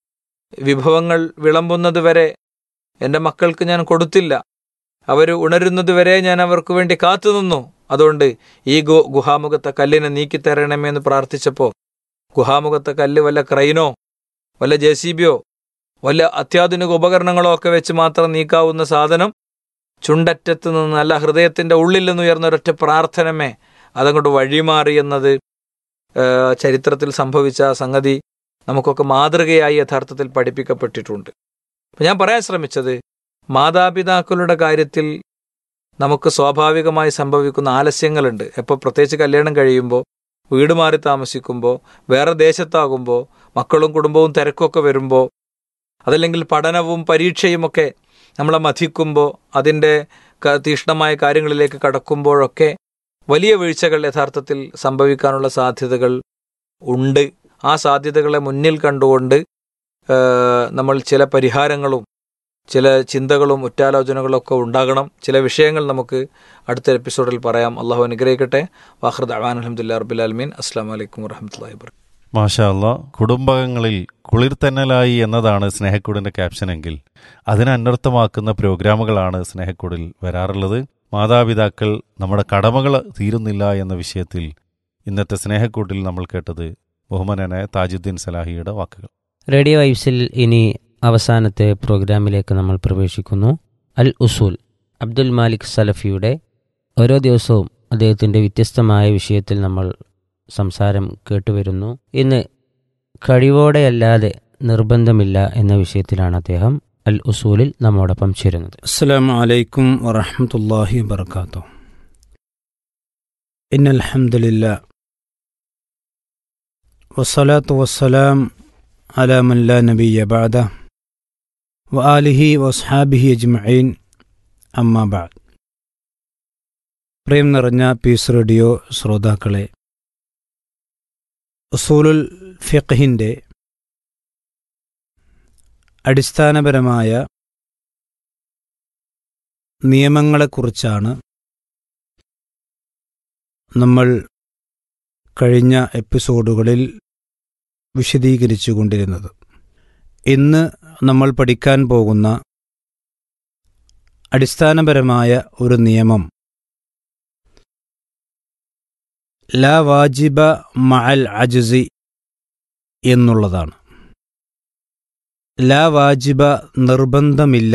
വിഭവങ്ങൾ വിളമ്പുന്നത് വരെ എൻ്റെ മക്കൾക്ക് ഞാൻ കൊടുത്തില്ല അവർ ഉണരുന്നത് വരെ ഞാൻ അവർക്ക് വേണ്ടി കാത്തുനിന്നു അതുകൊണ്ട് ഈ ഗു ഗുഹാമുഖത്തെ കല്ലിനെ നീക്കിത്തരണമേ എന്ന് പ്രാർത്ഥിച്ചപ്പോൾ ഗുഹാമുഖത്തെ കല്ല് വല്ല ക്രൈനോ വല്ല ജെ സി ബിയോ വല്ല അത്യാധുനിക ഉപകരണങ്ങളോ ഒക്കെ വെച്ച് മാത്രം നീക്കാവുന്ന സാധനം ചുണ്ടറ്റത്ത് നിന്ന് അല്ല ഹൃദയത്തിൻ്റെ ഉള്ളിൽ നിന്ന് ഉയർന്ന ഒരൊറ്റ പ്രാർത്ഥനമേ അതങ്ങോട്ട് വഴിമാറി എന്നത് ഏഹ്, ചരിത്രത്തിൽ സംഭവിച്ച സംഗതി നമുക്കൊക്കെ മാതൃകയായി യഥാർത്ഥത്തിൽ പഠിപ്പിക്കപ്പെട്ടിട്ടുണ്ട് അപ്പം ഞാൻ പറയാൻ ശ്രമിച്ചത് മാതാപിതാക്കളുടെ കാര്യത്തിൽ നമുക്ക് സ്വാഭാവികമായി സംഭവിക്കുന്ന ആലസ്യങ്ങളുണ്ട് ഇപ്പോൾ പ്രത്യേകിച്ച് കല്യാണം കഴിയുമ്പോൾ വീട് മാറി താമസിക്കുമ്പോൾ വേറെ ദേശത്താകുമ്പോൾ മക്കളും കുടുംബവും തിരക്കൊക്കെ വരുമ്പോൾ അതല്ലെങ്കിൽ പഠനവും പരീക്ഷയുമൊക്കെ നമ്മളെ മഥിക്കുമ്പോൾ അതിൻ്റെ ക- തീക്ഷ്ണമായ കാര്യങ്ങളിലേക്ക് കടക്കുമ്പോഴൊക്കെ വലിയ വീഴ്ചകൾ യഥാർത്ഥത്തിൽ സംഭവിക്കാനുള്ള സാധ്യതകൾ ഉണ്ട് ആ സാധ്യതകളെ മുന്നിൽ കണ്ടുകൊണ്ട് ആ, നമ്മൾ ചില പരിഹാരങ്ങളും ചില ചിന്തകളും ഉറ്റാലോചനകളൊക്കെ ഉണ്ടാകണം ചില വിഷയങ്ങൾ നമുക്ക് അടുത്ത എപ്പിസോഡിൽ പറയാം അള്ളാഹു അനുഗ്രഹിക്കട്ടെ വാഹൃദ് അവാൻ അലഹമുല്ലാ റബുലാലമീൻ അസ്സാം വലൈക്കും വർഹമത്തല്ലാ വാബർക്കാത്തു മാഷാ അല്ലാ കുടുംബങ്ങളിൽ കുളിർത്തന്നലായി എന്നതാണ് സ്നേഹക്കൂടിന്റെ ക്യാപ്ഷനെങ്കിൽ അതിനെ അനർത്ഥമാക്കുന്ന പ്രോഗ്രാമുകളാണ് സ്നേഹക്കൂടിൽ വരാറുള്ളത് മാതാപിതാക്കൾ നമ്മുടെ കടമകൾ തീരുന്നില്ല എന്ന വിഷയത്തിൽ ഇന്നത്തെ സ്നേഹക്കൂട്ടിൽ നമ്മൾ കേട്ടത് ബഹുമാനായ താജുദ്ദീൻ സലാഹിയുടെ വാക്കുകൾ റേഡിയോ വൈബ്സിൽ ഇനി അവസാനത്തെ പ്രോഗ്രാമിലേക്ക് നമ്മൾ പ്രവേശിക്കുന്നു അൽ ഉസൂൽ അബ്ദുൽ മാലിക് സലഫിയുടെ ഓരോ ദിവസവും അദ്ദേഹത്തിൻ്റെ വ്യത്യസ്തമായ വിഷയത്തിൽ നമ്മൾ സംസാരം കേട്ടുവരുന്നു ഇന്ന് കഴിവോടെയല്ലാതെ നിർബന്ധമില്ല എന്ന വിഷയത്തിലാണ് അദ്ദേഹം അൽ ഉസൂലിൽ നമ്മോടൊപ്പം ചേരുന്നത് السلام عليكم ورحمة الله وبركاته إن الحمد لله والصلاة والسلام على من لا نبي بعده وآله وأصحابه أجمعين أما بعد പ്രേം നിറഞ്ഞ പീസ് റേഡിയോ ശ്രോതാക്കളെ ഉസൂലുൽ ഫിഖഹിൻ്റെ അടിസ്ഥാനപരമായ നിയമങ്ങളെക്കുറിച്ചാണ് നമ്മൾ കഴിഞ്ഞ എപ്പിസോഡുകളിൽ വിശദീകരിച്ചു കൊണ്ടിരുന്നത് ഇന്ന് നമ്മൾ പഠിക്കാൻ പോകുന്ന അടിസ്ഥാനപരമായ ഒരു നിയമം ലാ വാജിബ മഅൽ അജ്സി എന്നുള്ളതാണ് ലാ വാജിബ നിർബന്ധമില്ല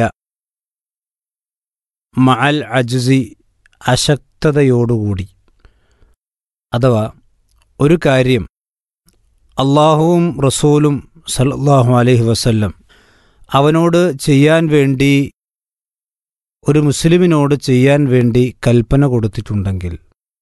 മഅൽ അജ്സി അശക്തതയോടുകൂടി അഥവാ ഒരു കാര്യം അള്ളാഹുവും റസൂലും സല്ലല്ലാഹു അലൈഹി വസല്ലം അവനോട് ചെയ്യാൻ വേണ്ടി ഒരു മുസ്ലിമിനോട് ചെയ്യാൻ വേണ്ടി കൽപ്പന കൊടുത്തിട്ടുണ്ടെങ്കിൽ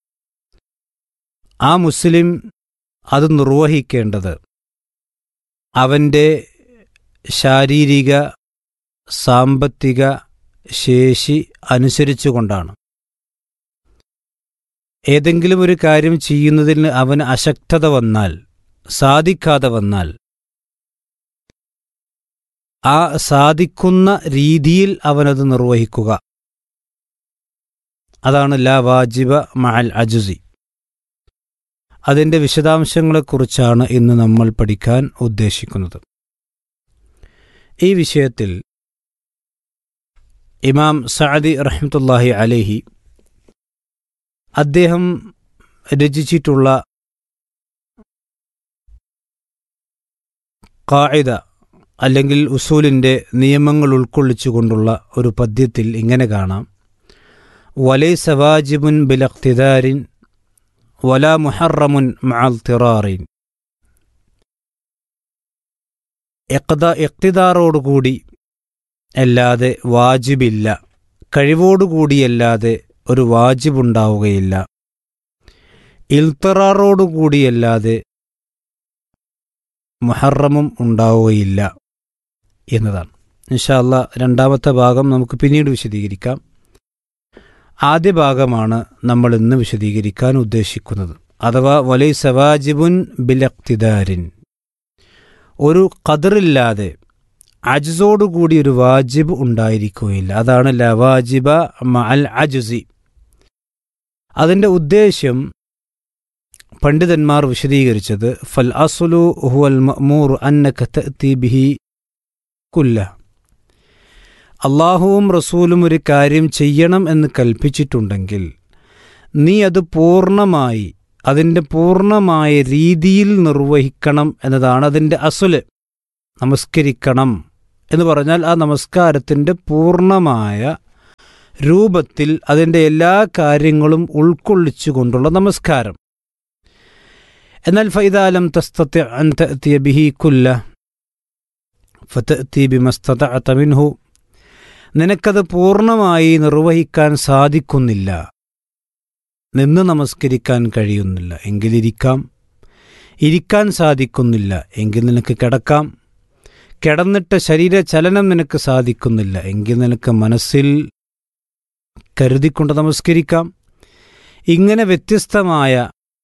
ആ മുസ്ലിം അത് നിർവഹിക്കേണ്ടത് അവൻ്റെ ശാരീരിക സാമ്പത്തിക ശേഷി അനുസരിച്ചുകൊണ്ടാണ് ഏതെങ്കിലും ഒരു കാര്യം ചെയ്യുന്നതിന് അവന് അശക്തത വന്നാൽ സാധിക്കാതെ വന്നാൽ ആ സാധിക്കുന്ന രീതിയിൽ അവനത് നിർവഹിക്കുക അതാണ് ലാ വാജിബ മഅൽ അജുസി അതിൻ്റെ വിശദാംശങ്ങളെക്കുറിച്ചാണ് ഇന്ന് നമ്മൾ പഠിക്കാൻ ഉദ്ദേശിക്കുന്നത് ഈ വിഷയത്തിൽ ഇമാം സഅദി റഹ്മത്തുല്ലാഹി അലൈഹി അദ്ദേഹം രചിച്ചിട്ടുള്ള കായിദ അല്ലെങ്കിൽ ഉസൂലിൻ്റെ നിയമങ്ങൾ ഉൾക്കൊള്ളിച്ചുകൊണ്ടുള്ള ഒരു പദ്യത്തിൽ ഇങ്ങനെ കാണാം വലൈ സവാജിബുൻ ബിലഖ്തിദാരിൻ വല മുഹറമുൻ മഅൽ തിറാറിൻ എക്ത എക്തിദാറോടുകൂടി അല്ലാതെ വാജിബില്ല കഴിവോടുകൂടിയല്ലാതെ ഒരു വാജിബുണ്ടാവുകയില്ല ഇൽത്തറാറോടുകൂടിയല്ലാതെ മുഹറമും ഉണ്ടാവുകയില്ല എന്നതാണ് ഇൻഷാല്ല രണ്ടാമത്തെ ഭാഗം നമുക്ക് പിന്നീട് വിശദീകരിക്കാം ആദ്യ ഭാഗമാണ് നമ്മൾ ഇന്ന് വിശദീകരിക്കാൻ ഉദ്ദേശിക്കുന്നത് അഥവാ വലൈ സവാജിബുൻ ബിലക്തിദാരിൻ ഒരു ഖദറില്ലാതെ അജ്സോടുകൂടി ഒരു വാജിബ് ഉണ്ടായിരിക്കുകയില്ല അതാണ് ലവാജിബ മഅൽ അജുസി അതിൻ്റെ ഉദ്ദേശ്യം പണ്ഡിതന്മാർ വിശദീകരിച്ചത് ഫൽ അസുലു ഹുവൽ മഅ്മൂർ അന്നക തഅതി ബിഹി കുല്ല അള്ളാഹുവും റസൂലും ഒരു കാര്യം ചെയ്യണം എന്ന് കൽപ്പിച്ചിട്ടുണ്ടെങ്കിൽ നീ അത് പൂർണ്ണമായി അതിൻ്റെ പൂർണ്ണമായ രീതിയിൽ നിർവഹിക്കണം എന്നതാണ് അതിൻ്റെ അസുല് നമസ്കരിക്കണം എന്ന് പറഞ്ഞാൽ ആ നമസ്കാരത്തിൻ്റെ പൂർണ്ണമായ രൂപത്തിൽ അതിൻ്റെ എല്ലാ കാര്യങ്ങളും ഉൾക്കൊള്ളിച്ചുകൊണ്ടുള്ള നമസ്കാരം എന്നാൽ ഫൈദാലം തസ്തത്യ അൻ തഅതിയ ബിഹി കുല്ല ഫതഅതി ബിമസ്തതഅത മിൻഹു നിനക്കത് പൂർണ്ണമായി നിർവഹിക്കാൻ സാധിക്കുന്നില്ല നിന്ന് നമസ്കരിക്കാൻ കഴിയുന്നില്ല എങ്കിലിരിക്കാം ഇരിക്കാൻ സാധിക്കുന്നില്ല എങ്കിൽ നിനക്ക് കിടക്കാം കിടന്നിട്ട് ശരീരചലനം നിനക്ക് സാധിക്കുന്നില്ല എങ്കിൽ നിനക്ക് മനസ്സിൽ കരുതിക്കൊണ്ട് നമസ്കരിക്കാം ഇങ്ങനെ വ്യത്യസ്തമായ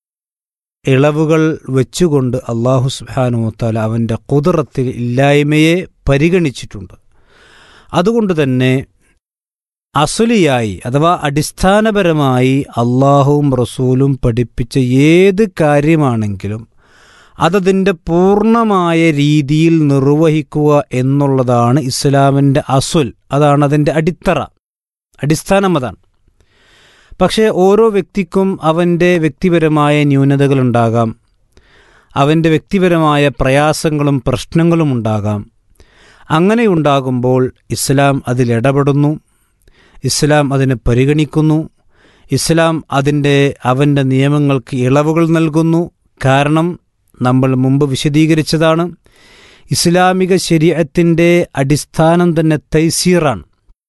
ഇളവുകൾ വെച്ചുകൊണ്ട് അള്ളാഹു സുബാനുമത്താല അവൻ്റെ കുതിറത്തിൽ ഇല്ലായ്മയെ പരിഗണിച്ചിട്ടുണ്ട് അതുകൊണ്ട് തന്നെ അസുലിയായി അഥവാ അടിസ്ഥാനപരമായി അള്ളാഹുവും റസൂലും പഠിപ്പിച്ച ഏത് കാര്യമാണെങ്കിലും അതതിൻ്റെ പൂർണ്ണമായ രീതിയിൽ നിർവഹിക്കുക എന്നുള്ളതാണ് ഇസ്ലാമിൻ്റെ അസുൽ അതാണ് അതിൻ്റെ അടിത്തറ അടിസ്ഥാനം അതാണ് പക്ഷേ ഓരോ വ്യക്തിക്കും അവൻ്റെ വ്യക്തിപരമായ ന്യൂനതകളുണ്ടാകാം അവൻ്റെ വ്യക്തിപരമായ പ്രയാസങ്ങളും പ്രശ്നങ്ങളും ഉണ്ടാകാം അങ്ങനെ ഉണ്ടാകുമ്പോൾ ഇസ്ലാം അതിലിടപെടുന്നു ഇസ്ലാം അതിനെ പരിഗണിക്കുന്നു ഇസ്ലാം അതിൻ്റെ അവൻ്റെ നിയമങ്ങൾക്ക് ഇളവുകൾ നൽകുന്നു കാരണം നമ്മൾ മുമ്പ് വിശദീകരിച്ചതാണ് ഇസ്ലാമിക ശരീരത്തിൻ്റെ അടിസ്ഥാനം തന്നെ തൈസീറാണ്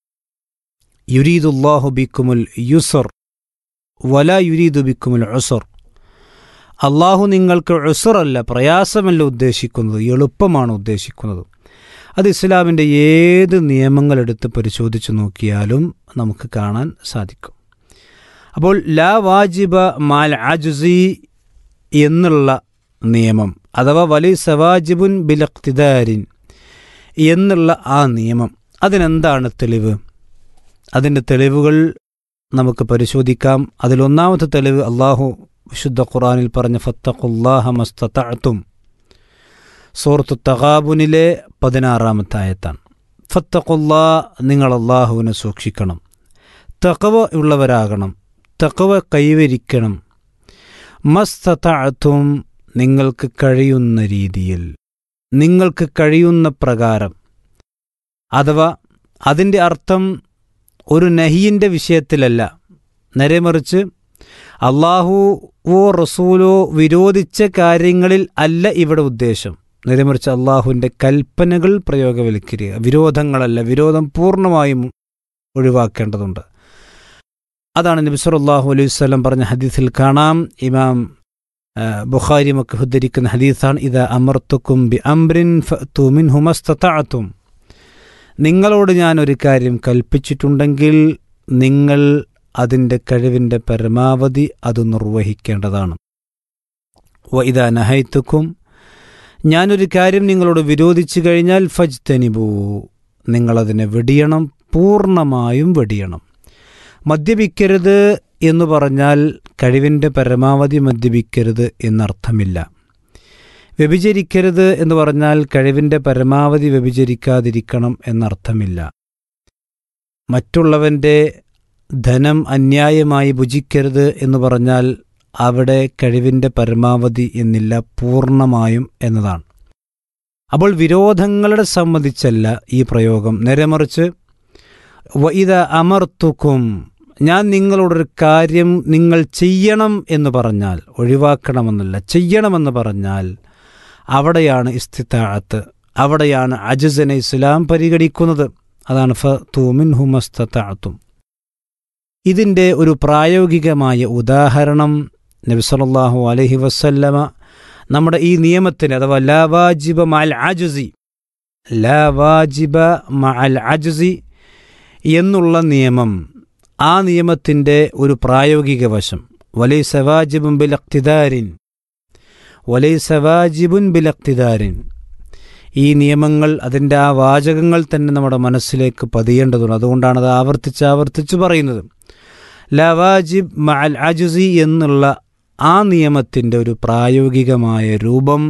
യുരീദുല്ലാഹു ബിക്കുമുൽ യുസർ വല യുരീദു ബിക്കുമുൽ ഉസർ അള്ളാഹു നിങ്ങൾക്ക് ഉസറല്ല പ്രയാസമല്ല ഉദ്ദേശിക്കുന്നത് എളുപ്പമാണ് ഉദ്ദേശിക്കുന്നത് അത് ഇസ്ലാമിൻ്റെ ഏത് നിയമങ്ങളെടുത്ത് പരിശോധിച്ച് നോക്കിയാലും നമുക്ക് കാണാൻ സാധിക്കും അപ്പോൾ ലാ വാജിബ മാൽ ആജുസി എന്നുള്ള നിയമം അഥവാ വലി സവാജിബുൻ ബിലക്തിദാരിൻ എന്നുള്ള ആ നിയമം അതിനെന്താണ് തെളിവ് അതിൻ്റെ തെളിവുകൾ നമുക്ക് പരിശോധിക്കാം അതിലൊന്നാമത്തെ തെളിവ് അള്ളാഹു വിശുദ്ധ ഖുറാനിൽ പറഞ്ഞ ഫത്തഖുല്ലാഹ മസ്തത്തും സൂറത്തു തഗാബുനിലെ പതിനാറാമത്തെ ആയത്താണ് ഫത്തഖുല്ലാ നിങ്ങൾ അള്ളാഹുവിനെ സൂക്ഷിക്കണം തക്കവ ഉള്ളവരാകണം തക്കവ കൈവരിക്കണം മസ്തത്തും നിങ്ങൾക്ക് കഴിയുന്ന രീതിയിൽ നിങ്ങൾക്ക് കഴിയുന്ന പ്രകാരം അഥവാ അതിൻ്റെ അർത്ഥം ഒരു നഹിയിൻ്റെ വിഷയത്തിലല്ല നേരെമറിച്ച് അള്ളാഹുവോ റസൂലോ വിരോധിച്ച കാര്യങ്ങളിൽ അല്ല ഇവിടെ ഉദ്ദേശം നേരെമറിച്ച് അള്ളാഹുവിൻ്റെ കൽപ്പനകൾ പ്രയോഗവൽക്കരിക്കുക വിരോധങ്ങളല്ല വിരോധം പൂർണ്ണമായും ഒഴിവാക്കേണ്ടതുണ്ട് അതാണ് നബിസർ അള്ളാഹു അലൈഹി സ്വലം പറഞ്ഞ ഹദീസിൽ കാണാം ഇമാം ബുഖാരി മക്ക് ഉദ്ധരിക്കുന്ന ഹദീസാണ് ഇത് അമർത്തുക്കും ബി അംറിൻ ഫത്തുമിൻ ഹുമസ്തത്തും നിങ്ങളോട് ഞാൻ ഒരു കാര്യം കൽപ്പിച്ചിട്ടുണ്ടെങ്കിൽ നിങ്ങൾ അതിൻ്റെ കഴിവിൻ്റെ പരമാവധി അത് നിർവഹിക്കേണ്ടതാണ് വ ഇതാ നഹൈത്തുക്കും ഞാനൊരു കാര്യം നിങ്ങളോട് വിരോധിച്ചു കഴിഞ്ഞാൽ ഫജ് തനിബൂ നിങ്ങളതിനെ വെടിയണം പൂർണ്ണമായും വെടിയണം മദ്യപിക്കരുത് എന്ന് പറഞ്ഞാൽ കഴിവിൻ്റെ പരമാവധി മദ്യപിക്കരുത് എന്നർത്ഥമില്ല വ്യഭിചരിക്കരുത് എന്ന് പറഞ്ഞാൽ കഴിവിൻ്റെ പരമാവധി വ്യഭിചരിക്കാതിരിക്കണം എന്നർത്ഥമില്ല മറ്റുള്ളവൻ്റെ ധനം അന്യായമായി ഭുജിക്കരുത് എന്ന് പറഞ്ഞാൽ അവിടെ കഴിവിൻ്റെ പരമാവധി എന്നില്ല പൂർണ്ണമായും എന്നതാണ് അപ്പോൾ വിരോധങ്ങളുടെ സംബന്ധിച്ചല്ല ഈ പ്രയോഗം നേരെമറിച്ച് വൈദ അമർത്തുക്കും ഞാൻ നിങ്ങളോടൊരു കാര്യം നിങ്ങൾ ചെയ്യണം എന്ന് പറഞ്ഞാൽ ഒഴിവാക്കണമെന്നല്ല ചെയ്യണമെന്ന് പറഞ്ഞാൽ അവിടെയാണ് ഇസ്തിത്താഴത്ത് അവിടെയാണ് അജസനെ ഇസ്ലാം പരിഗണിക്കുന്നത് അതാണ് ഫ തൂമിൻ ഹുമസ്തത്താഴത്തും ഇതിൻ്റെ ഒരു പ്രായോഗികമായ ഉദാഹരണം നബി സല്ലല്ലാഹു അലൈഹി വസല്ലമ നമ്മുടെ ഈ നിയമത്തിന് അഥവാ ലാ വാജിബ മഅൽ അജുസി ലാ വാജിബ മഅൽ അജുസി എന്നുള്ള നിയമം ആ നിയമത്തിൻ്റെ ഒരു പ്രായോഗിക വശം വലൈ സവാജിബുൻ ബിൽ അക്തിദാരിൻ വലൈ സവാജിബുൻ ബിൽ അക്തിദാരിൻ ഈ നിയമങ്ങൾ അതിൻ്റെ ആ വാചകങ്ങൾ തന്നെ നമ്മുടെ മനസ്സിലേക്ക് പതിയേണ്ടതുണ്ട് അതുകൊണ്ടാണ് അത് ആവർത്തിച്ച് ആവർത്തിച്ച് പറയുന്നത് ലവാജിബ് മഅൽ അജുസി എന്നുള്ള ആ നിയമത്തിൻ്റെ ഒരു പ്രായോഗികമായ രൂപം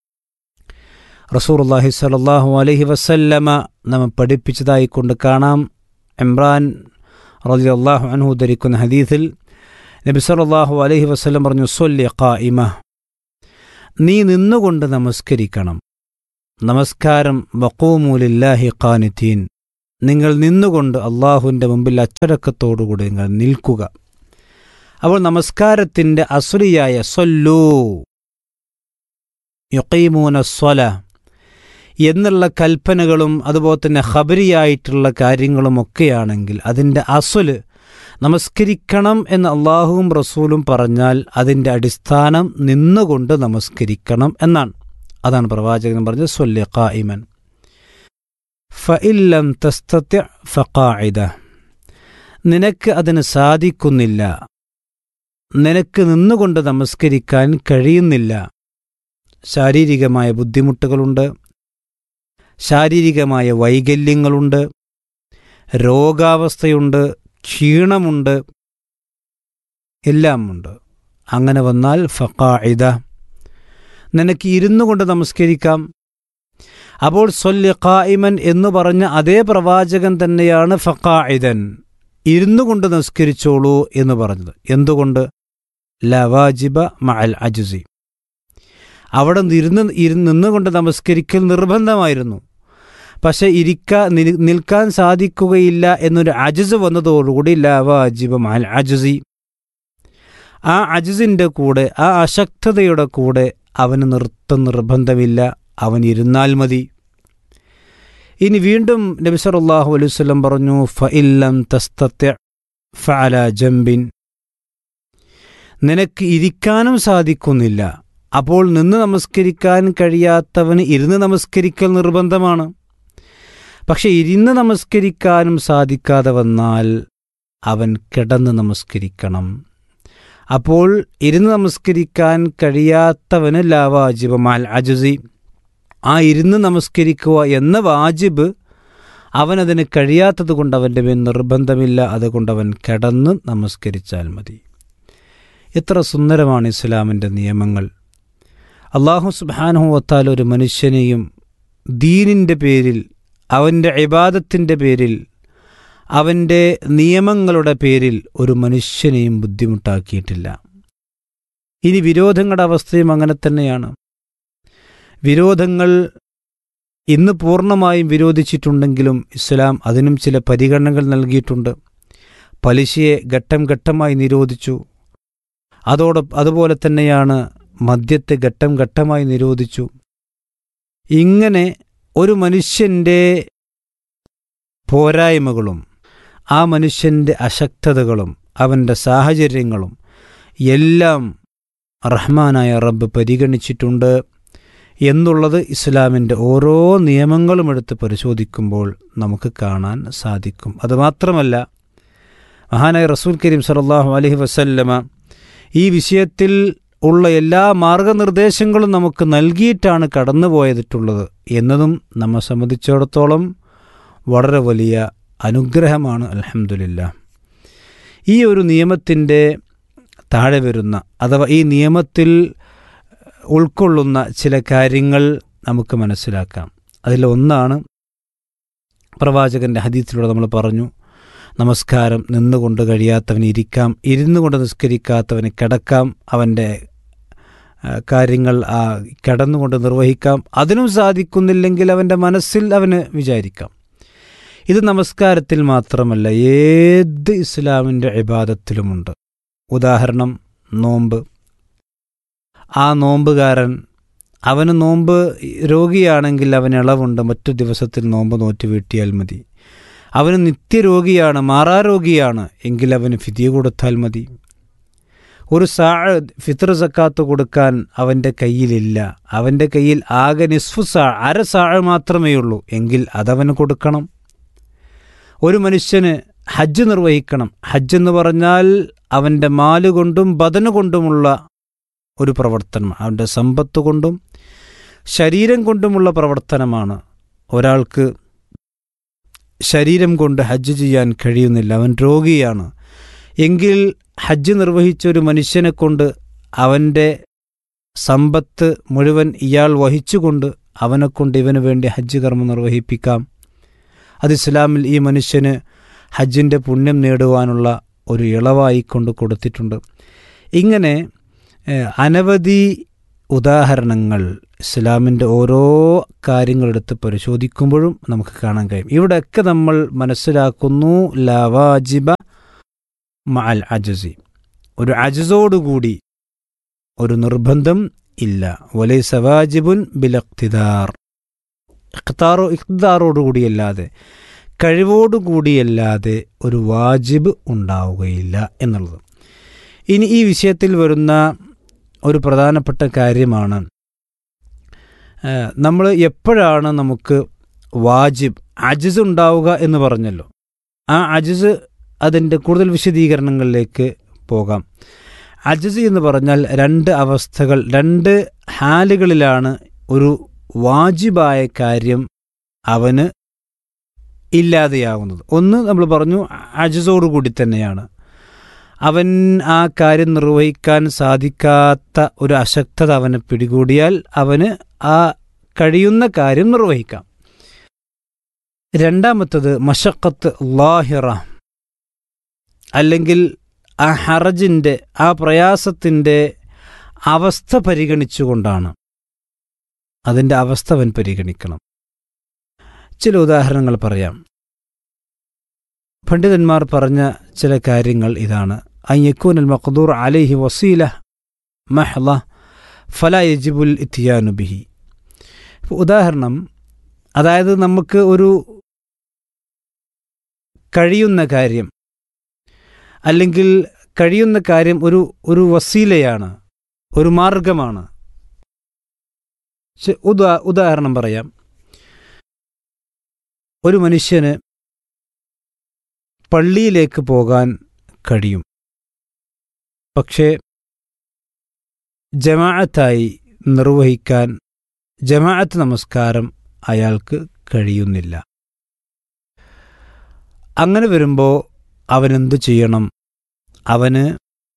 റസൂർല്ലാഹി സലാഹു അലഹി വസല്ലമ നമ്മെ പഠിപ്പിച്ചതായി കൊണ്ട് കാണാം ഇമ്രാൻ റലി അള്ളാഹു അൻഹു ധരിക്കുന്ന ഹദീസിൽ നബി സല്ലാഹു അലഹി വസ്ലം പറഞ്ഞു സൊല്ലി ഖായിമ നീ നിന്നുകൊണ്ട് നമസ്കരിക്കണം നമസ്കാരം വക്കൂമൂലില്ലാഹി ഖാനിത്തീൻ നിങ്ങൾ നിന്നുകൊണ്ട് അള്ളാഹുവിൻ്റെ മുമ്പിൽ അച്ചടക്കത്തോടുകൂടി നിങ്ങൾ നിൽക്കുക അപ്പോൾ നമസ്കാരത്തിൻ്റെ അസുലിയായ സൊല്ലൂ യുക്കീമൂന സ്വല എന്നുള്ള കൽപ്പനകളും അതുപോലെ തന്നെ ഖബരിയായിട്ടുള്ള കാര്യങ്ങളുമൊക്കെയാണെങ്കിൽ അതിൻ്റെ അസുല് നമസ്കരിക്കണം എന്ന് അള്ളാഹുവും റസൂലും പറഞ്ഞാൽ അതിൻ്റെ അടിസ്ഥാനം നിന്നുകൊണ്ട് നമസ്കരിക്കണം എന്നാണ് അതാണ് പ്രവാചകൻ പറഞ്ഞത് സ്വല്യ ഖായിമൻ ഫഇല്ലം തസ്തത്യ ഫഖായിദ നിനക്ക് അതിന് സാധിക്കുന്നില്ല നിനക്ക് നിന്നുകൊണ്ട് നമസ്കരിക്കാൻ കഴിയുന്നില്ല ശാരീരികമായ ബുദ്ധിമുട്ടുകളുണ്ട് ശാരീരികമായ വൈകല്യങ്ങളുണ്ട് രോഗാവസ്ഥയുണ്ട് ക്ഷീണമുണ്ട് എല്ലാമുണ്ട് അങ്ങനെ വന്നാൽ ഫഖായിദ നിനക്ക് ഇരുന്നു കൊണ്ട് നമസ്കരിക്കാം അപ്പോൾ സൊല്ല് ഖായിമൻ എന്ന് പറഞ്ഞ അതേ പ്രവാചകൻ തന്നെയാണ് ഫഖായിദൻ ഇരുന്നു കൊണ്ട് നമസ്കരിച്ചോളൂ എന്ന് പറഞ്ഞത് എന്തുകൊണ്ട് ലവാജിബ മഅൽ അജുസി അവിടെ ഇരുന്ന് ഇരുന്ന് നിന്നുകൊണ്ട് നമസ്കരിക്കൽ നിർബന്ധമായിരുന്നു പക്ഷെ ഇരിക്കാ നി- നിൽക്കാൻ സാധിക്കുകയില്ല എന്നൊരു അജസ് വന്നതോടുകൂടി ലവാജിബ മഅൽ അജുസി ആ അജസിൻ്റെ കൂടെ ആ അശക്തതയുടെ കൂടെ അവന് നൃത്തം നിർബന്ധമില്ല അവൻ ഇരുന്നാൽ മതി ഇനി വീണ്ടും നബി സല്ലല്ലാഹു അലൈഹി വസല്ലം പറഞ്ഞു ഫഇല്ലം തസ്തത്യ ഫഅല ജംബിൻ നിനക്ക് ഇരിക്കാനും സാധിക്കുന്നില്ല അപ്പോൾ നിന്ന് നമസ്കരിക്കാൻ കഴിയാത്തവന് ഇരുന്ന് നമസ്കരിക്കൽ നിർബന്ധമാണ് പക്ഷെ ഇരുന്ന് നമസ്കരിക്കാനും സാധിക്കാതെ വന്നാൽ അവൻ കിടന്ന് നമസ്കരിക്കണം അപ്പോൾ ഇരുന്ന് നമസ്കരിക്കാൻ കഴിയാത്തവന് ലാവാജിബമാൽ അജുസി ആ ഇരുന്ന് നമസ്കരിക്കുക എന്ന വാജിബ് അവനതിന് കഴിയാത്തത് കൊണ്ട് അവൻ്റെ മേൽ നിർബന്ധമില്ല അതുകൊണ്ട് അവൻ കിടന്ന് നമസ്കരിച്ചാൽ മതി എത്ര സുന്ദരമാണ് ഇസ്ലാമിൻ്റെ നിയമങ്ങൾ അള്ളാഹു സുബാനഹു വത്താൽ ഒരു മനുഷ്യനെയും ദീനിൻ്റെ പേരിൽ അവൻ്റെ ഇബാദത്തിൻ്റെ പേരിൽ അവൻ്റെ നിയമങ്ങളുടെ പേരിൽ ഒരു മനുഷ്യനെയും ബുദ്ധിമുട്ടാക്കിയിട്ടില്ല ഇനി വിരോധങ്ങളുടെ അവസ്ഥയും അങ്ങനെ തന്നെയാണ് വിരോധങ്ങൾ ഇന്ന് പൂർണ്ണമായും വിരോധിച്ചിട്ടുണ്ടെങ്കിലും ഇസ്ലാം അതിനും ചില പരിഗണനകൾ നൽകിയിട്ടുണ്ട് പലിശയെ ഘട്ടം ഘട്ടമായി നിരോധിച്ചു അതോടെ അതുപോലെ തന്നെയാണ് മദ്യത്തെ ഘട്ടം ഘട്ടമായി നിരോധിച്ചു ഇങ്ങനെ ഒരു മനുഷ്യൻ്റെ പോരായ്മകളും ആ മനുഷ്യൻ്റെ അശക്തതകളും അവൻ്റെ സാഹചര്യങ്ങളും എല്ലാം റഹ്മാനായ റബ്ബ് പരിഗണിച്ചിട്ടുണ്ട് എന്നുള്ളത് ഇസ്ലാമിൻ്റെ ഓരോ നിയമങ്ങളും എടുത്ത് പരിശോധിക്കുമ്പോൾ നമുക്ക് കാണാൻ സാധിക്കും അതുമാത്രമല്ല മഹാനായ റസൂൽ കരീം സല്ലല്ലാഹു അലൈഹി വസല്ലമ ഈ വിഷയത്തിൽ ഉള്ള എല്ലാ മാർഗനിർദ്ദേശങ്ങളും നമുക്ക് നൽകിയിട്ടാണ് കടന്നുപോയതിട്ടുള്ളത് എന്നതും നമ്മെ സംബന്ധിച്ചിടത്തോളം വളരെ വലിയ അനുഗ്രഹമാണ് അലഹമുല്ല ഈ ഒരു നിയമത്തിൻ്റെ താഴെ വരുന്ന അഥവാ ഈ നിയമത്തിൽ ഉൾക്കൊള്ളുന്ന ചില കാര്യങ്ങൾ നമുക്ക് മനസ്സിലാക്കാം അതിലൊന്നാണ് പ്രവാചകന്റെ ഹദീത്തിലൂടെ നമ്മൾ പറഞ്ഞു നമസ്കാരം നിന്നുകൊണ്ട് കഴിയാത്തവന് ഇരിക്കാം ഇരുന്നു കൊണ്ട് നിസ്കരിക്കാത്തവന് കിടക്കാം അവൻ്റെ ആ, കാര്യങ്ങൾ ആ കിടന്നുകൊണ്ട് നിർവഹിക്കാം അതിനും സാധിക്കുന്നില്ലെങ്കിൽ അവൻ്റെ മനസ്സിൽ അവന് വിചാരിക്കാം ഇത് നമസ്കാരത്തിൽ മാത്രമല്ല ഏത് ഇസ്ലാമിൻ്റെ ഇബാദത്തിലുമുണ്ട് ഉദാഹരണം നോമ്പ് ആ നോമ്പുകാരൻ അവന് നോമ്പ് രോഗിയാണെങ്കിൽ അവന് ഇളവുണ്ട് മറ്റു ദിവസത്തിൽ നോമ്പ് നോറ്റ് വീട്ടിയാൽ മതി അവന് നിത്യരോഗിയാണ് മാറാരോഗിയാണ് എങ്കിൽ അവന് ഫിതിയ കൊടുത്താൽ മതി ഒരു സാ ഫിത്ര സക്കാത്ത് കൊടുക്കാൻ അവൻ്റെ കയ്യിലില്ല അവൻ്റെ കയ്യിൽ ആകെ നിസ്ഫു സാ അര സാ മാത്രമേ ഉള്ളൂ എങ്കിൽ അതവന് കൊടുക്കണം ഒരു മനുഷ്യന് ഹജ്ജ് നിർവഹിക്കണം ഹജ്ജ് എന്ന് പറഞ്ഞാൽ അവൻ്റെ മാല് കൊണ്ടും ബദന് കൊണ്ടുമുള്ള ഒരു പ്രവർത്തനം അവൻ്റെ സമ്പത്ത് കൊണ്ടും ശരീരം കൊണ്ടുമുള്ള പ്രവർത്തനമാണ് ഒരാൾക്ക് ശരീരം കൊണ്ട് ഹജ്ജ് ചെയ്യാൻ കഴിയുന്നില്ല അവൻ രോഗിയാണ് എങ്കിൽ ഹജ്ജ് നിർവഹിച്ച ഒരു മനുഷ്യനെ കൊണ്ട് അവൻ്റെ സമ്പത്ത് മുഴുവൻ ഇയാൾ വഹിച്ചുകൊണ്ട് അവനെക്കൊണ്ട് ഇവന് വേണ്ടി ഹജ്ജ് കർമ്മം നിർവഹിപ്പിക്കാം അത് ഇസ്ലാമിൽ ഈ മനുഷ്യന് ഹജ്ജിൻ്റെ പുണ്യം നേടുവാനുള്ള ഒരു ഇളവായി കൊണ്ട് കൊടുത്തിട്ടുണ്ട് ഇങ്ങനെ ഏഹ്, അനവധി ഉദാഹരണങ്ങൾ ഇസ്ലാമിൻ്റെ ഓരോ കാര്യങ്ങളെടുത്ത് പരിശോധിക്കുമ്പോഴും നമുക്ക് കാണാൻ കഴിയും ഇവിടെയൊക്കെ നമ്മൾ മനസ്സിലാക്കുന്നു ലവാജിബ മഅൽ അജസി ഒരു അജസോടുകൂടി ഒരു നിർബന്ധം ഇല്ല വലൈ സവാജിബുൻ ബിലക്തിദാർ ഇഖ്താറോ ഇഖ്താറോടുകൂടിയല്ലാതെ കഴിവോടുകൂടിയല്ലാതെ ഒരു വാജിബ് ഉണ്ടാവുകയില്ല എന്നുള്ളത് ഇനി ഈ വിഷയത്തിൽ വരുന്ന ഒരു പ്രധാനപ്പെട്ട കാര്യമാണ് നമ്മൾ എപ്പോഴാണ് നമുക്ക് വാജിബ് അജിസ് ഉണ്ടാവുക എന്ന് പറഞ്ഞല്ലോ ആ അജിസ് അതിൻ്റെ കൂടുതൽ വിശദീകരണങ്ങളിലേക്ക് പോകാം അജിസ് എന്ന് പറഞ്ഞാൽ രണ്ട് അവസ്ഥകൾ രണ്ട് ഹാലുകളിലാണ് ഒരു വാജിബായ കാര്യം അവന് ഇല്ലാതെയാവുന്നത് ഒന്ന് നമ്മൾ പറഞ്ഞു അജിസോടുകൂടി തന്നെയാണ് അവൻ ആ കാര്യം നിർവഹിക്കാൻ സാധിക്കാത്ത ഒരു അശക്തത അവനെ പിടികൂടിയാൽ അവന് ആ കഴിയുന്ന കാര്യം നിർവഹിക്കാം രണ്ടാമത്തത് മഷക്കത്ത് ലാഹിറ അല്ലെങ്കിൽ ആ ഹറജിൻ്റെ ആ പ്രയാസത്തിൻ്റെ അവസ്ഥ പരിഗണിച്ചുകൊണ്ടാണ് അതിൻ്റെ അവസ്ഥ അവൻ പരിഗണിക്കണം ചില ഉദാഹരണങ്ങൾ പറയാം പണ്ഡിതന്മാർ പറഞ്ഞ ചില കാര്യങ്ങൾ ഇതാണ് അയ്യക്കൂൻ അൽ മഖദൂർ അലൈഹി വസീല മഹ്ല ഫല യജിബുൽ ഇത്തിയാനു ബിഹി ഉദാഹരണം അതായത് നമുക്ക് ഒരു കഴിയുന്ന കാര്യം അല്ലെങ്കിൽ കഴിയുന്ന കാര്യം ഒരു ഒരു വസീലയാണ് ഒരു മാർഗമാണ് ഉദാ ഉദാഹരണം പറയാം ഒരു മനുഷ്യന് പള്ളിയിലേക്ക് പോകാൻ കഴിയും പക്ഷേ ജമാഅത്തായി നിർവഹിക്കാൻ ജമാഅത്ത് നമസ്കാരം അയാൾക്ക് കഴിയുന്നില്ല അങ്ങനെ വരുമ്പോൾ അവനെന്തു ചെയ്യണം അവന്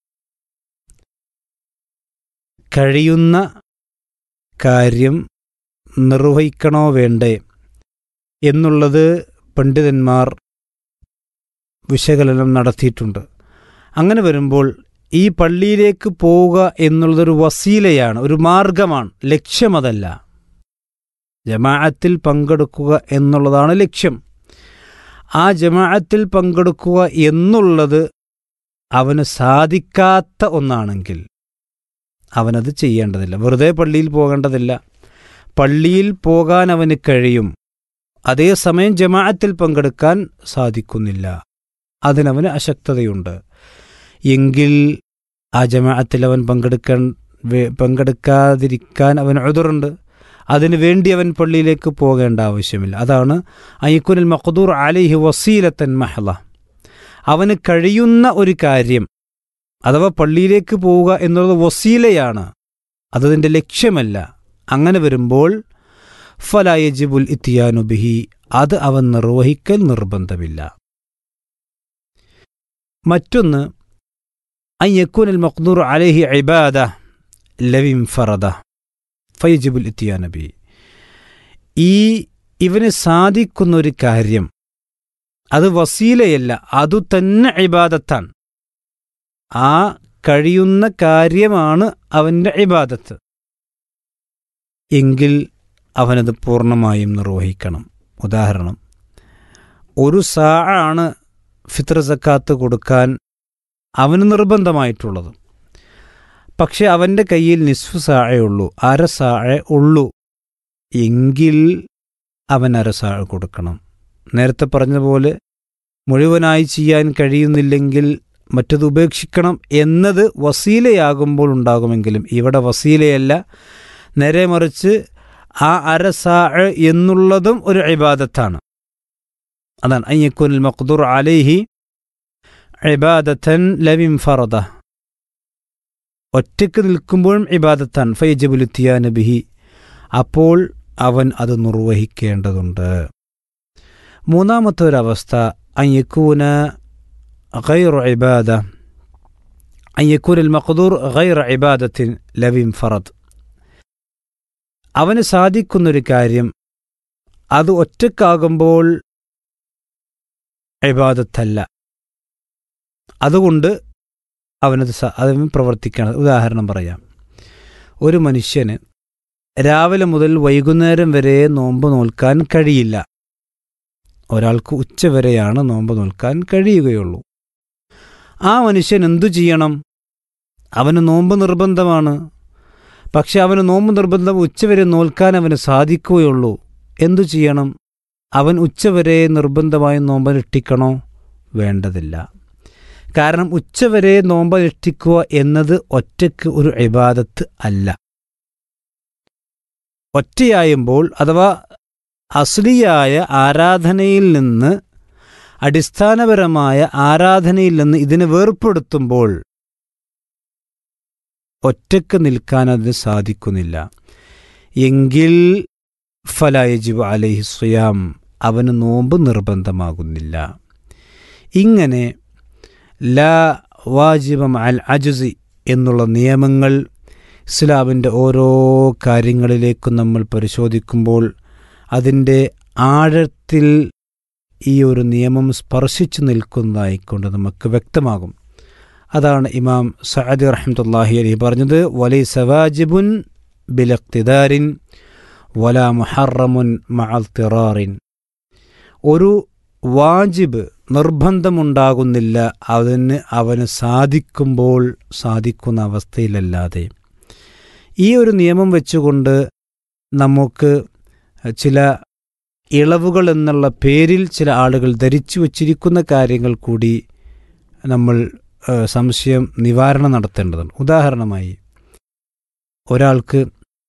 കഴിയുന്ന കാര്യം നിർവഹിക്കണോ വേണ്ടേ എന്നുള്ളത് പണ്ഡിതന്മാർ വിശകലനം നടത്തിയിട്ടുണ്ട് അങ്ങനെ വരുമ്പോൾ ഈ പള്ളിയിലേക്ക് പോവുക എന്നുള്ളതൊരു വസീലയാണ് ഒരു മാർഗമാണ് ലക്ഷ്യമതല്ല ജമാഅത്തിൽ പങ്കെടുക്കുക എന്നുള്ളതാണ് ലക്ഷ്യം ആ ജമാഅത്തിൽ പങ്കെടുക്കുക എന്നുള്ളത് അവന് സാധിക്കാത്ത ഒന്നാണെങ്കിൽ അവനത് ചെയ്യേണ്ടതില്ല വെറുതെ പള്ളിയിൽ പോകേണ്ടതില്ല പള്ളിയിൽ പോകാൻ അവന് കഴിയും അതേസമയം ജമാഅത്തിൽ പങ്കെടുക്കാൻ സാധിക്കുന്നില്ല അതിനവന് അശക്തതയുണ്ട് എങ്കിൽ ആ ജമാഅത്തിൽ അവൻ പങ്കെടുക്കാൻ പങ്കെടുക്കാതിരിക്കാൻ അവൻ എതിറുണ്ട് അതിനു വേണ്ടി അവൻ പള്ളിയിലേക്ക് പോകേണ്ട ആവശ്യമില്ല അതാണ് അയ്ക്കുനിൽ മഖദൂർ അലിഹി വസീലത്തൻ മഹല അവന് കഴിയുന്ന ഒരു കാര്യം അഥവാ പള്ളിയിലേക്ക് പോവുക എന്നുള്ളത് വസീലയാണ് അതതിൻ്റെ ലക്ഷ്യമല്ല അങ്ങനെ വരുമ്പോൾ ഫലായജിബുൽ ഇത്തിയാനു ബിഹി അത് അവൻ നിർവഹിക്കൽ നിർബന്ധമില്ല മറ്റൊന്ന് അയ്യക്കൂനൽ മഖ്ദൂർ അലഹി ഇബാദ ലവിം ഫറദ ഫയജിബുൽ ഇത്തിയാന ബി ഈ ഇവന് സാധിക്കുന്ന ഒരു കാര്യം അത് വസീലയല്ല അതു തന്നെ ഇബാദത്താണ് ആ കഴിയുന്ന കാര്യമാണ് അവൻ്റെ ഇബാദത്ത് എങ്കിൽ അവനത് പൂർണ്ണമായും നിർവഹിക്കണം ഉദാഹരണം ഒരു സാ ആണ് ഫിത്ര സക്കാത്ത് കൊടുക്കാൻ അവന് നിർബന്ധമായിട്ടുള്ളത് പക്ഷെ അവൻ്റെ കയ്യിൽ നിസ്ഫു സാഴേ ഉള്ളൂ അര സാഴേ ഉള്ളൂ എങ്കിൽ അവൻ അര സാഴ കൊടുക്കണം നേരത്തെ പറഞ്ഞതുപോലെ മുഴുവനായി ചെയ്യാൻ കഴിയുന്നില്ലെങ്കിൽ മറ്റത് ഉപേക്ഷിക്കണം എന്നത് വസീലയാകുമ്പോൾ ഉണ്ടാകുമെങ്കിലും ഇവിടെ വസീലയല്ല നേരെ മറിച്ച് ആ അരസാ എന്നുള്ളതും ഒരു ഇബാദത്താണ് അതാണ് അയ്യക്കുനിൽ മഖ്ദൂർ അലൈഹി ഇബാദത്തൻ ലവിം ഫറദ ഒറ്റയ്ക്ക് നിൽക്കുമ്പോഴും ഇബാദത്താൻ ഫൈജബുലുത്തിയാ നബിഹി അപ്പോൾ അവൻ അത് നിർവഹിക്കേണ്ടതുണ്ട് മൂന്നാമത്തെ ഒരവസ്ഥ അയ്യക്കൂന غير عبادة أن يكون المقدور غير عبادة لبين فرض അവന് സാധിക്കുന്നൊരു കാര്യം അത് ഒറ്റക്കാകുമ്പോൾ ഇബാദത്തല്ല അതുകൊണ്ട് അവനത് അവൻ പ്രവർത്തിക്കണം ഉദാഹരണം പറയാം ഒരു മനുഷ്യന് രാവിലെ മുതൽ വൈകുന്നേരം വരെ നോമ്പ് നോൽക്കാൻ കഴിയില്ല ഒരാൾക്ക് ഉച്ചവരെയാണ് നോമ്പ് നോൽക്കാൻ കഴിയുകയുള്ളൂ ആ മനുഷ്യൻ എന്തു ചെയ്യണം അവന് നോമ്പ് നിർബന്ധമാണ് പക്ഷെ അവന് നോമ്പ് നിർബന്ധം ഉച്ചവരെ നോൽക്കാൻ അവന് സാധിക്കുകയുള്ളൂ എന്തു ചെയ്യണം അവൻ ഉച്ചവരെ നിർബന്ധമായും നോമ്പനുഷ്ഠിക്കണോ വേണ്ടതില്ല കാരണം ഉച്ചവരെ നോമ്പനുഷ്ഠിക്കുക എന്നത് ഒറ്റയ്ക്ക് ഒരു ഇബാദത്ത് അല്ല ഒറ്റയായുമ്പോൾ അഥവാ അസ്ലിയായ ആരാധനയിൽ നിന്ന് അടിസ്ഥാനപരമായ ആരാധനയിൽ നിന്ന് ഇതിനെ വേർപ്പെടുത്തുമ്പോൾ ഒറ്റക്ക് നിൽക്കാൻ അതിന് സാധിക്കുന്നില്ല എങ്കിൽ ഫലായജിബ് അലൈഹി സ്വയാം അവന് നോമ്പ് നിർബന്ധമാകുന്നില്ല ഇങ്ങനെ ലാ വാജിബം അൽ അജുസി എന്നുള്ള നിയമങ്ങൾ ഇസ്ലാമിൻ്റെ ഓരോ കാര്യങ്ങളിലേക്കും നമ്മൾ പരിശോധിക്കുമ്പോൾ അതിൻ്റെ ആഴത്തിൽ ഈ ഒരു നിയമം സ്പർശിച്ചു നിൽക്കുന്നതായിക്കൊണ്ട് നമുക്ക് വ്യക്തമാകും അതാണ് ഇമാം സഅദ് റഹ്മത്തുല്ലാഹി അലി പറഞ്ഞത് വലൈ സവാജിബുൻ ബിലക്തിദാരിൻ വല മുഹറമുൻ മഅൽത്തിറാറിൻ ഒരു വാജിബ് നിർബന്ധമുണ്ടാകുന്നില്ല അതിന് അവന് സാധിക്കുമ്പോൾ സാധിക്കുന്ന അവസ്ഥയിലല്ലാതെ ഈ ഒരു നിയമം വെച്ചുകൊണ്ട് നമുക്ക് ചില ഇളവുകൾ എന്നുള്ള പേരിൽ ചില ആളുകൾ ധരിച്ചു വച്ചിരിക്കുന്ന കാര്യങ്ങൾ കൂടി നമ്മൾ ഏഹ്, സംശയം നിവാരണം നടത്തേണ്ടതുണ്ട് ഉദാഹരണമായി ഒരാൾക്ക്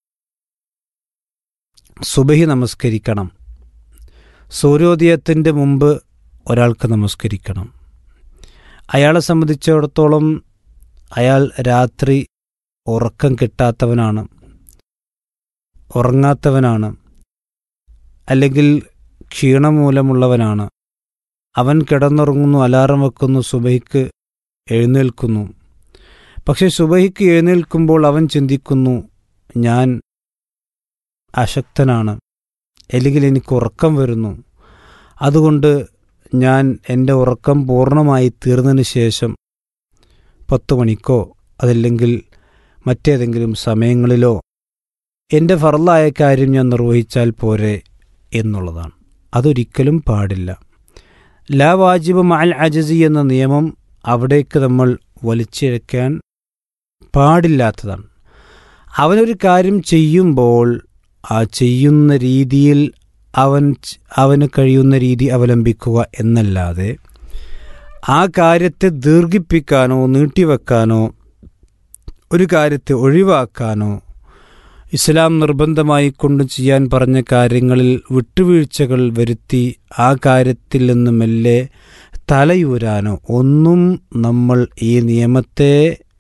സുബഹി നമസ്കരിക്കണം സൂര്യോദയത്തിൻ്റെ മുമ്പ് ഒരാൾക്ക് നമസ്കരിക്കണം അയാളെ സംബന്ധിച്ചിടത്തോളം അയാൾ രാത്രി ഉറക്കം കിട്ടാത്തവനാണ് ഉറങ്ങാത്തവനാണ് അല്ലെങ്കിൽ ക്ഷീണം മൂലമുള്ളവനാണ് അവൻ കിടന്നുറങ്ങുന്നു അലാറം വെക്കുന്നു സുബഹിക്ക് എഴുന്നേൽക്കുന്നു പക്ഷെ സുബഹിക്ക് എഴുന്നേൽക്കുമ്പോൾ അവൻ ചിന്തിക്കുന്നു ഞാൻ അശക്തനാണ് അല്ലെങ്കിൽ എനിക്ക് ഉറക്കം വരുന്നു അതുകൊണ്ട് ഞാൻ എൻ്റെ ഉറക്കം പൂർണ്ണമായി തീർന്നതിന് ശേഷം പത്ത് മണിക്കോ അതല്ലെങ്കിൽ മറ്റേതെങ്കിലും സമയങ്ങളിലോ എൻ്റെ ഫറലായ കാര്യം ഞാൻ നിർവഹിച്ചാൽ പോരെ എന്നുള്ളതാണ് അതൊരിക്കലും പാടില്ല ലാ വാജിബ് അൽ അജസി എന്ന നിയമം അവിടേക്ക് നമ്മൾ വലിച്ചിഴക്കാൻ പാടില്ലാത്തതാണ് അവനൊരു കാര്യം ചെയ്യുമ്പോൾ ആ ചെയ്യുന്ന രീതിയിൽ അവൻ ച്- അവന് കഴിയുന്ന രീതി അവലംബിക്കുക എന്നല്ലാതെ ആ കാര്യത്തെ ദീർഘിപ്പിക്കാനോ നീട്ടിവെക്കാനോ ഒരു കാര്യത്തെ ഒഴിവാക്കാനോ ഇസ്ലാം നിർബന്ധമായി കൊണ്ട് ചെയ്യാൻ പറഞ്ഞ കാര്യങ്ങളിൽ വിട്ടുവീഴ്ചകൾ വരുത്തി ആ കാര്യത്തിൽ നിന്ന് മെല്ലെ തലയൂരാനോ ഒന്നും നമ്മൾ ഈ നിയമത്തെ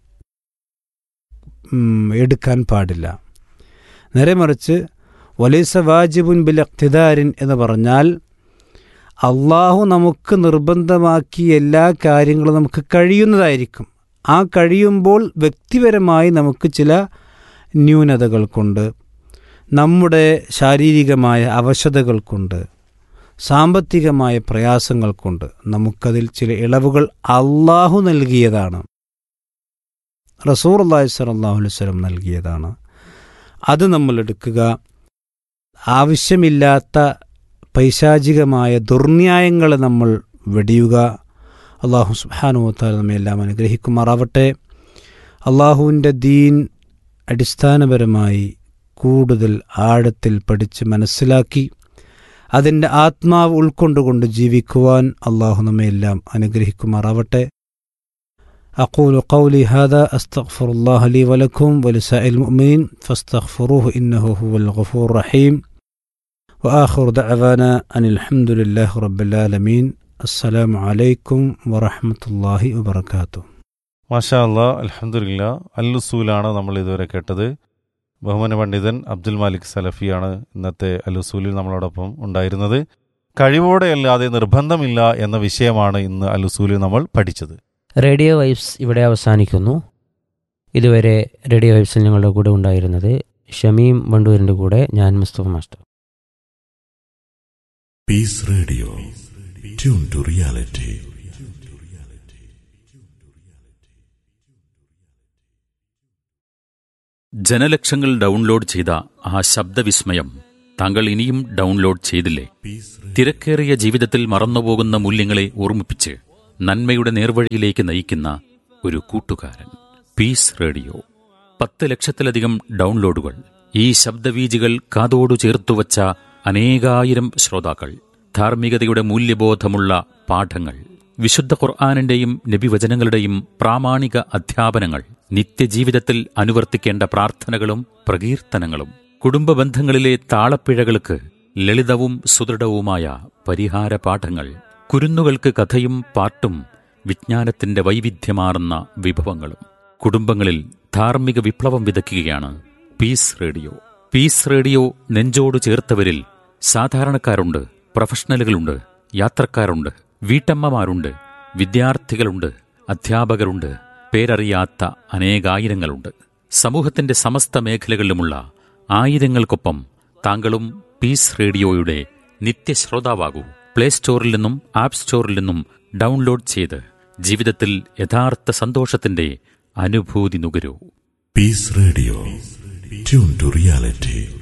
ഉം, എടുക്കാൻ പാടില്ല നേരെ മറിച്ച് വലൈസ വാജിബുൻ ബിൽ ഇഖ്തിദാരിൻ എന്ന് പറഞ്ഞാൽ അള്ളാഹു നമുക്ക് നിർബന്ധമാക്കിയ എല്ലാ കാര്യങ്ങളും നമുക്ക് കഴിയുന്നതായിരിക്കും ആ കഴിയുമ്പോൾ വ്യക്തിപരമായി നമുക്ക് ചില ന്യൂനതകൾ കൊണ്ട് നമ്മുടെ ശാരീരികമായ അവശതകൾ കൊണ്ട് സാമ്പത്തികമായ പ്രയാസങ്ങൾ കൊണ്ട് നമുക്കതിൽ ചില ഇളവുകൾ അള്ളാഹു നൽകിയതാണ് റസൂർ അള്ളാഹി സ്വലാഹു വസ്ലം നൽകിയതാണ് അത് നമ്മൾ എടുക്കുക ആവശ്യമില്ലാത്ത പൈശാചികമായ ദുർന്യായങ്ങൾ നമ്മൾ വെടിയുക അള്ളാഹു സുബാനുവത്താൽ നമ്മെ എല്ലാം അനുഗ്രഹിക്കുമാറാവട്ടെ അള്ളാഹുവിൻ്റെ ദീൻ അടിസ്ഥാനപരമായി കൂടുതൽ ആഴത്തിൽ പഠിച്ച് മനസ്സിലാക്കി അതിൻ്റെ ആത്മാവ് ഉൾക്കൊണ്ടുകൊണ്ട് ജീവിക്കുവാൻ അള്ളാഹു നമ്മെ എല്ലാം അനുഗ്രഹിക്കുമാറാവട്ടെ أقول قولي هذا أستغفر الله لي ولكم ولسائر المؤمنين فاستغفروه إنه هو الغفور الرحيم وآخر دعوانا أن الحمد لله رب العالمين السلام عليكم ورحمة الله وبركاته മാഷാ അല്ലാ അലഹമുല്ല അല്ലുസൂലാണ് നമ്മൾ ഇതുവരെ കേട്ടത് ബഹുമാന പണ്ഡിതൻ അബ്ദുൽ മാലിക് സലഫിയാണ് ഇന്നത്തെ അല്ലുസൂലിൽ നമ്മളോടൊപ്പം ഉണ്ടായിരുന്നത് കഴിവോടെ അല്ലാതെ നിർബന്ധമില്ല എന്ന വിഷയമാണ് ഇന്ന് അല്ലുസൂലിൽ നമ്മൾ പഠിച്ചത് റേഡിയോ വൈബ്സ് ഇവിടെ അവസാനിക്കുന്നു ഇതുവരെ റേഡിയോ വൈബ്സിൽ ഞങ്ങളുടെ കൂടെ ഉണ്ടായിരുന്നത് ഷമീം വണ്ടൂരിൻ്റെ കൂടെ ഞാൻ Musthafa master Peace Radio. Tune to reality. ജനലക്ഷങ്ങൾ ഡൗൺലോഡ് ചെയ്ത ആ ശബ്ദവിസ്മയം താങ്കൾ ഇനിയും ഡൗൺലോഡ് ചെയ്തില്ലേ തിരക്കേറിയ ജീവിതത്തിൽ മറന്നുപോകുന്ന മൂല്യങ്ങളെ ഓർമ്മിപ്പിച്ച് നന്മയുടെ നേർവഴിയിലേക്ക് നയിക്കുന്ന ഒരു കൂട്ടുകാരൻ പീസ് റേഡിയോ പത്ത് ലക്ഷത്തിലധികം ഡൗൺലോഡുകൾ ഈ ശബ്ദവീജികൾ കാതോടു ചേർത്തുവച്ച അനേകായിരം ശ്രോതാക്കൾ ധാർമ്മികതയുടെ മൂല്യബോധമുള്ള പാഠങ്ങൾ വിശുദ്ധ ഖുർആാനിന്റെയും നബിവചനങ്ങളുടെയും പ്രാമാണിക അധ്യാപനങ്ങൾ നിത്യജീവിതത്തിൽ അനുവർത്തിക്കേണ്ട പ്രാർത്ഥനകളും പ്രകീർത്തനങ്ങളും കുടുംബ ബന്ധങ്ങളിലെ താളപ്പിഴകൾക്ക് ലളിതവും സുദൃഢവുമായ പരിഹാര പാഠങ്ങൾ കുരുന്നുകൾക്ക് കഥയും പാട്ടും വിജ്ഞാനത്തിന്റെ വൈവിധ്യമാർന്ന വിഭവങ്ങളും കുടുംബങ്ങളിൽ ധാർമ്മിക വിപ്ലവം വിതയ്ക്കുകയാണ് പീസ് റേഡിയോ പീസ് റേഡിയോ നെഞ്ചോട് ചേർത്തവരിൽ സാധാരണക്കാരുണ്ട് പ്രൊഫഷണലുകളുണ്ട് യാത്രക്കാരുണ്ട് വീട്ടമ്മമാരുണ്ട് വിദ്യാർത്ഥികളുണ്ട് അധ്യാപകരുണ്ട് പേരറിയാത്ത അനേകായിരങ്ങളുണ്ട് സമൂഹത്തിന്റെ സമസ്ത മേഖലകളിലുമുള്ള ആയിരങ്ങൾക്കൊപ്പം താങ്കളും പീസ് റേഡിയോയുടെ നിത്യശ്രോതാവാകൂ പ്ലേ സ്റ്റോറിൽ നിന്നും ആപ്പ് സ്റ്റോറിൽ നിന്നും ഡൗൺലോഡ് ചെയ്ത് ജീവിതത്തിൽ യഥാർത്ഥ സന്തോഷത്തിന്റെ അനുഭൂതി നുകരൂ Peace Radio. Tune to reality.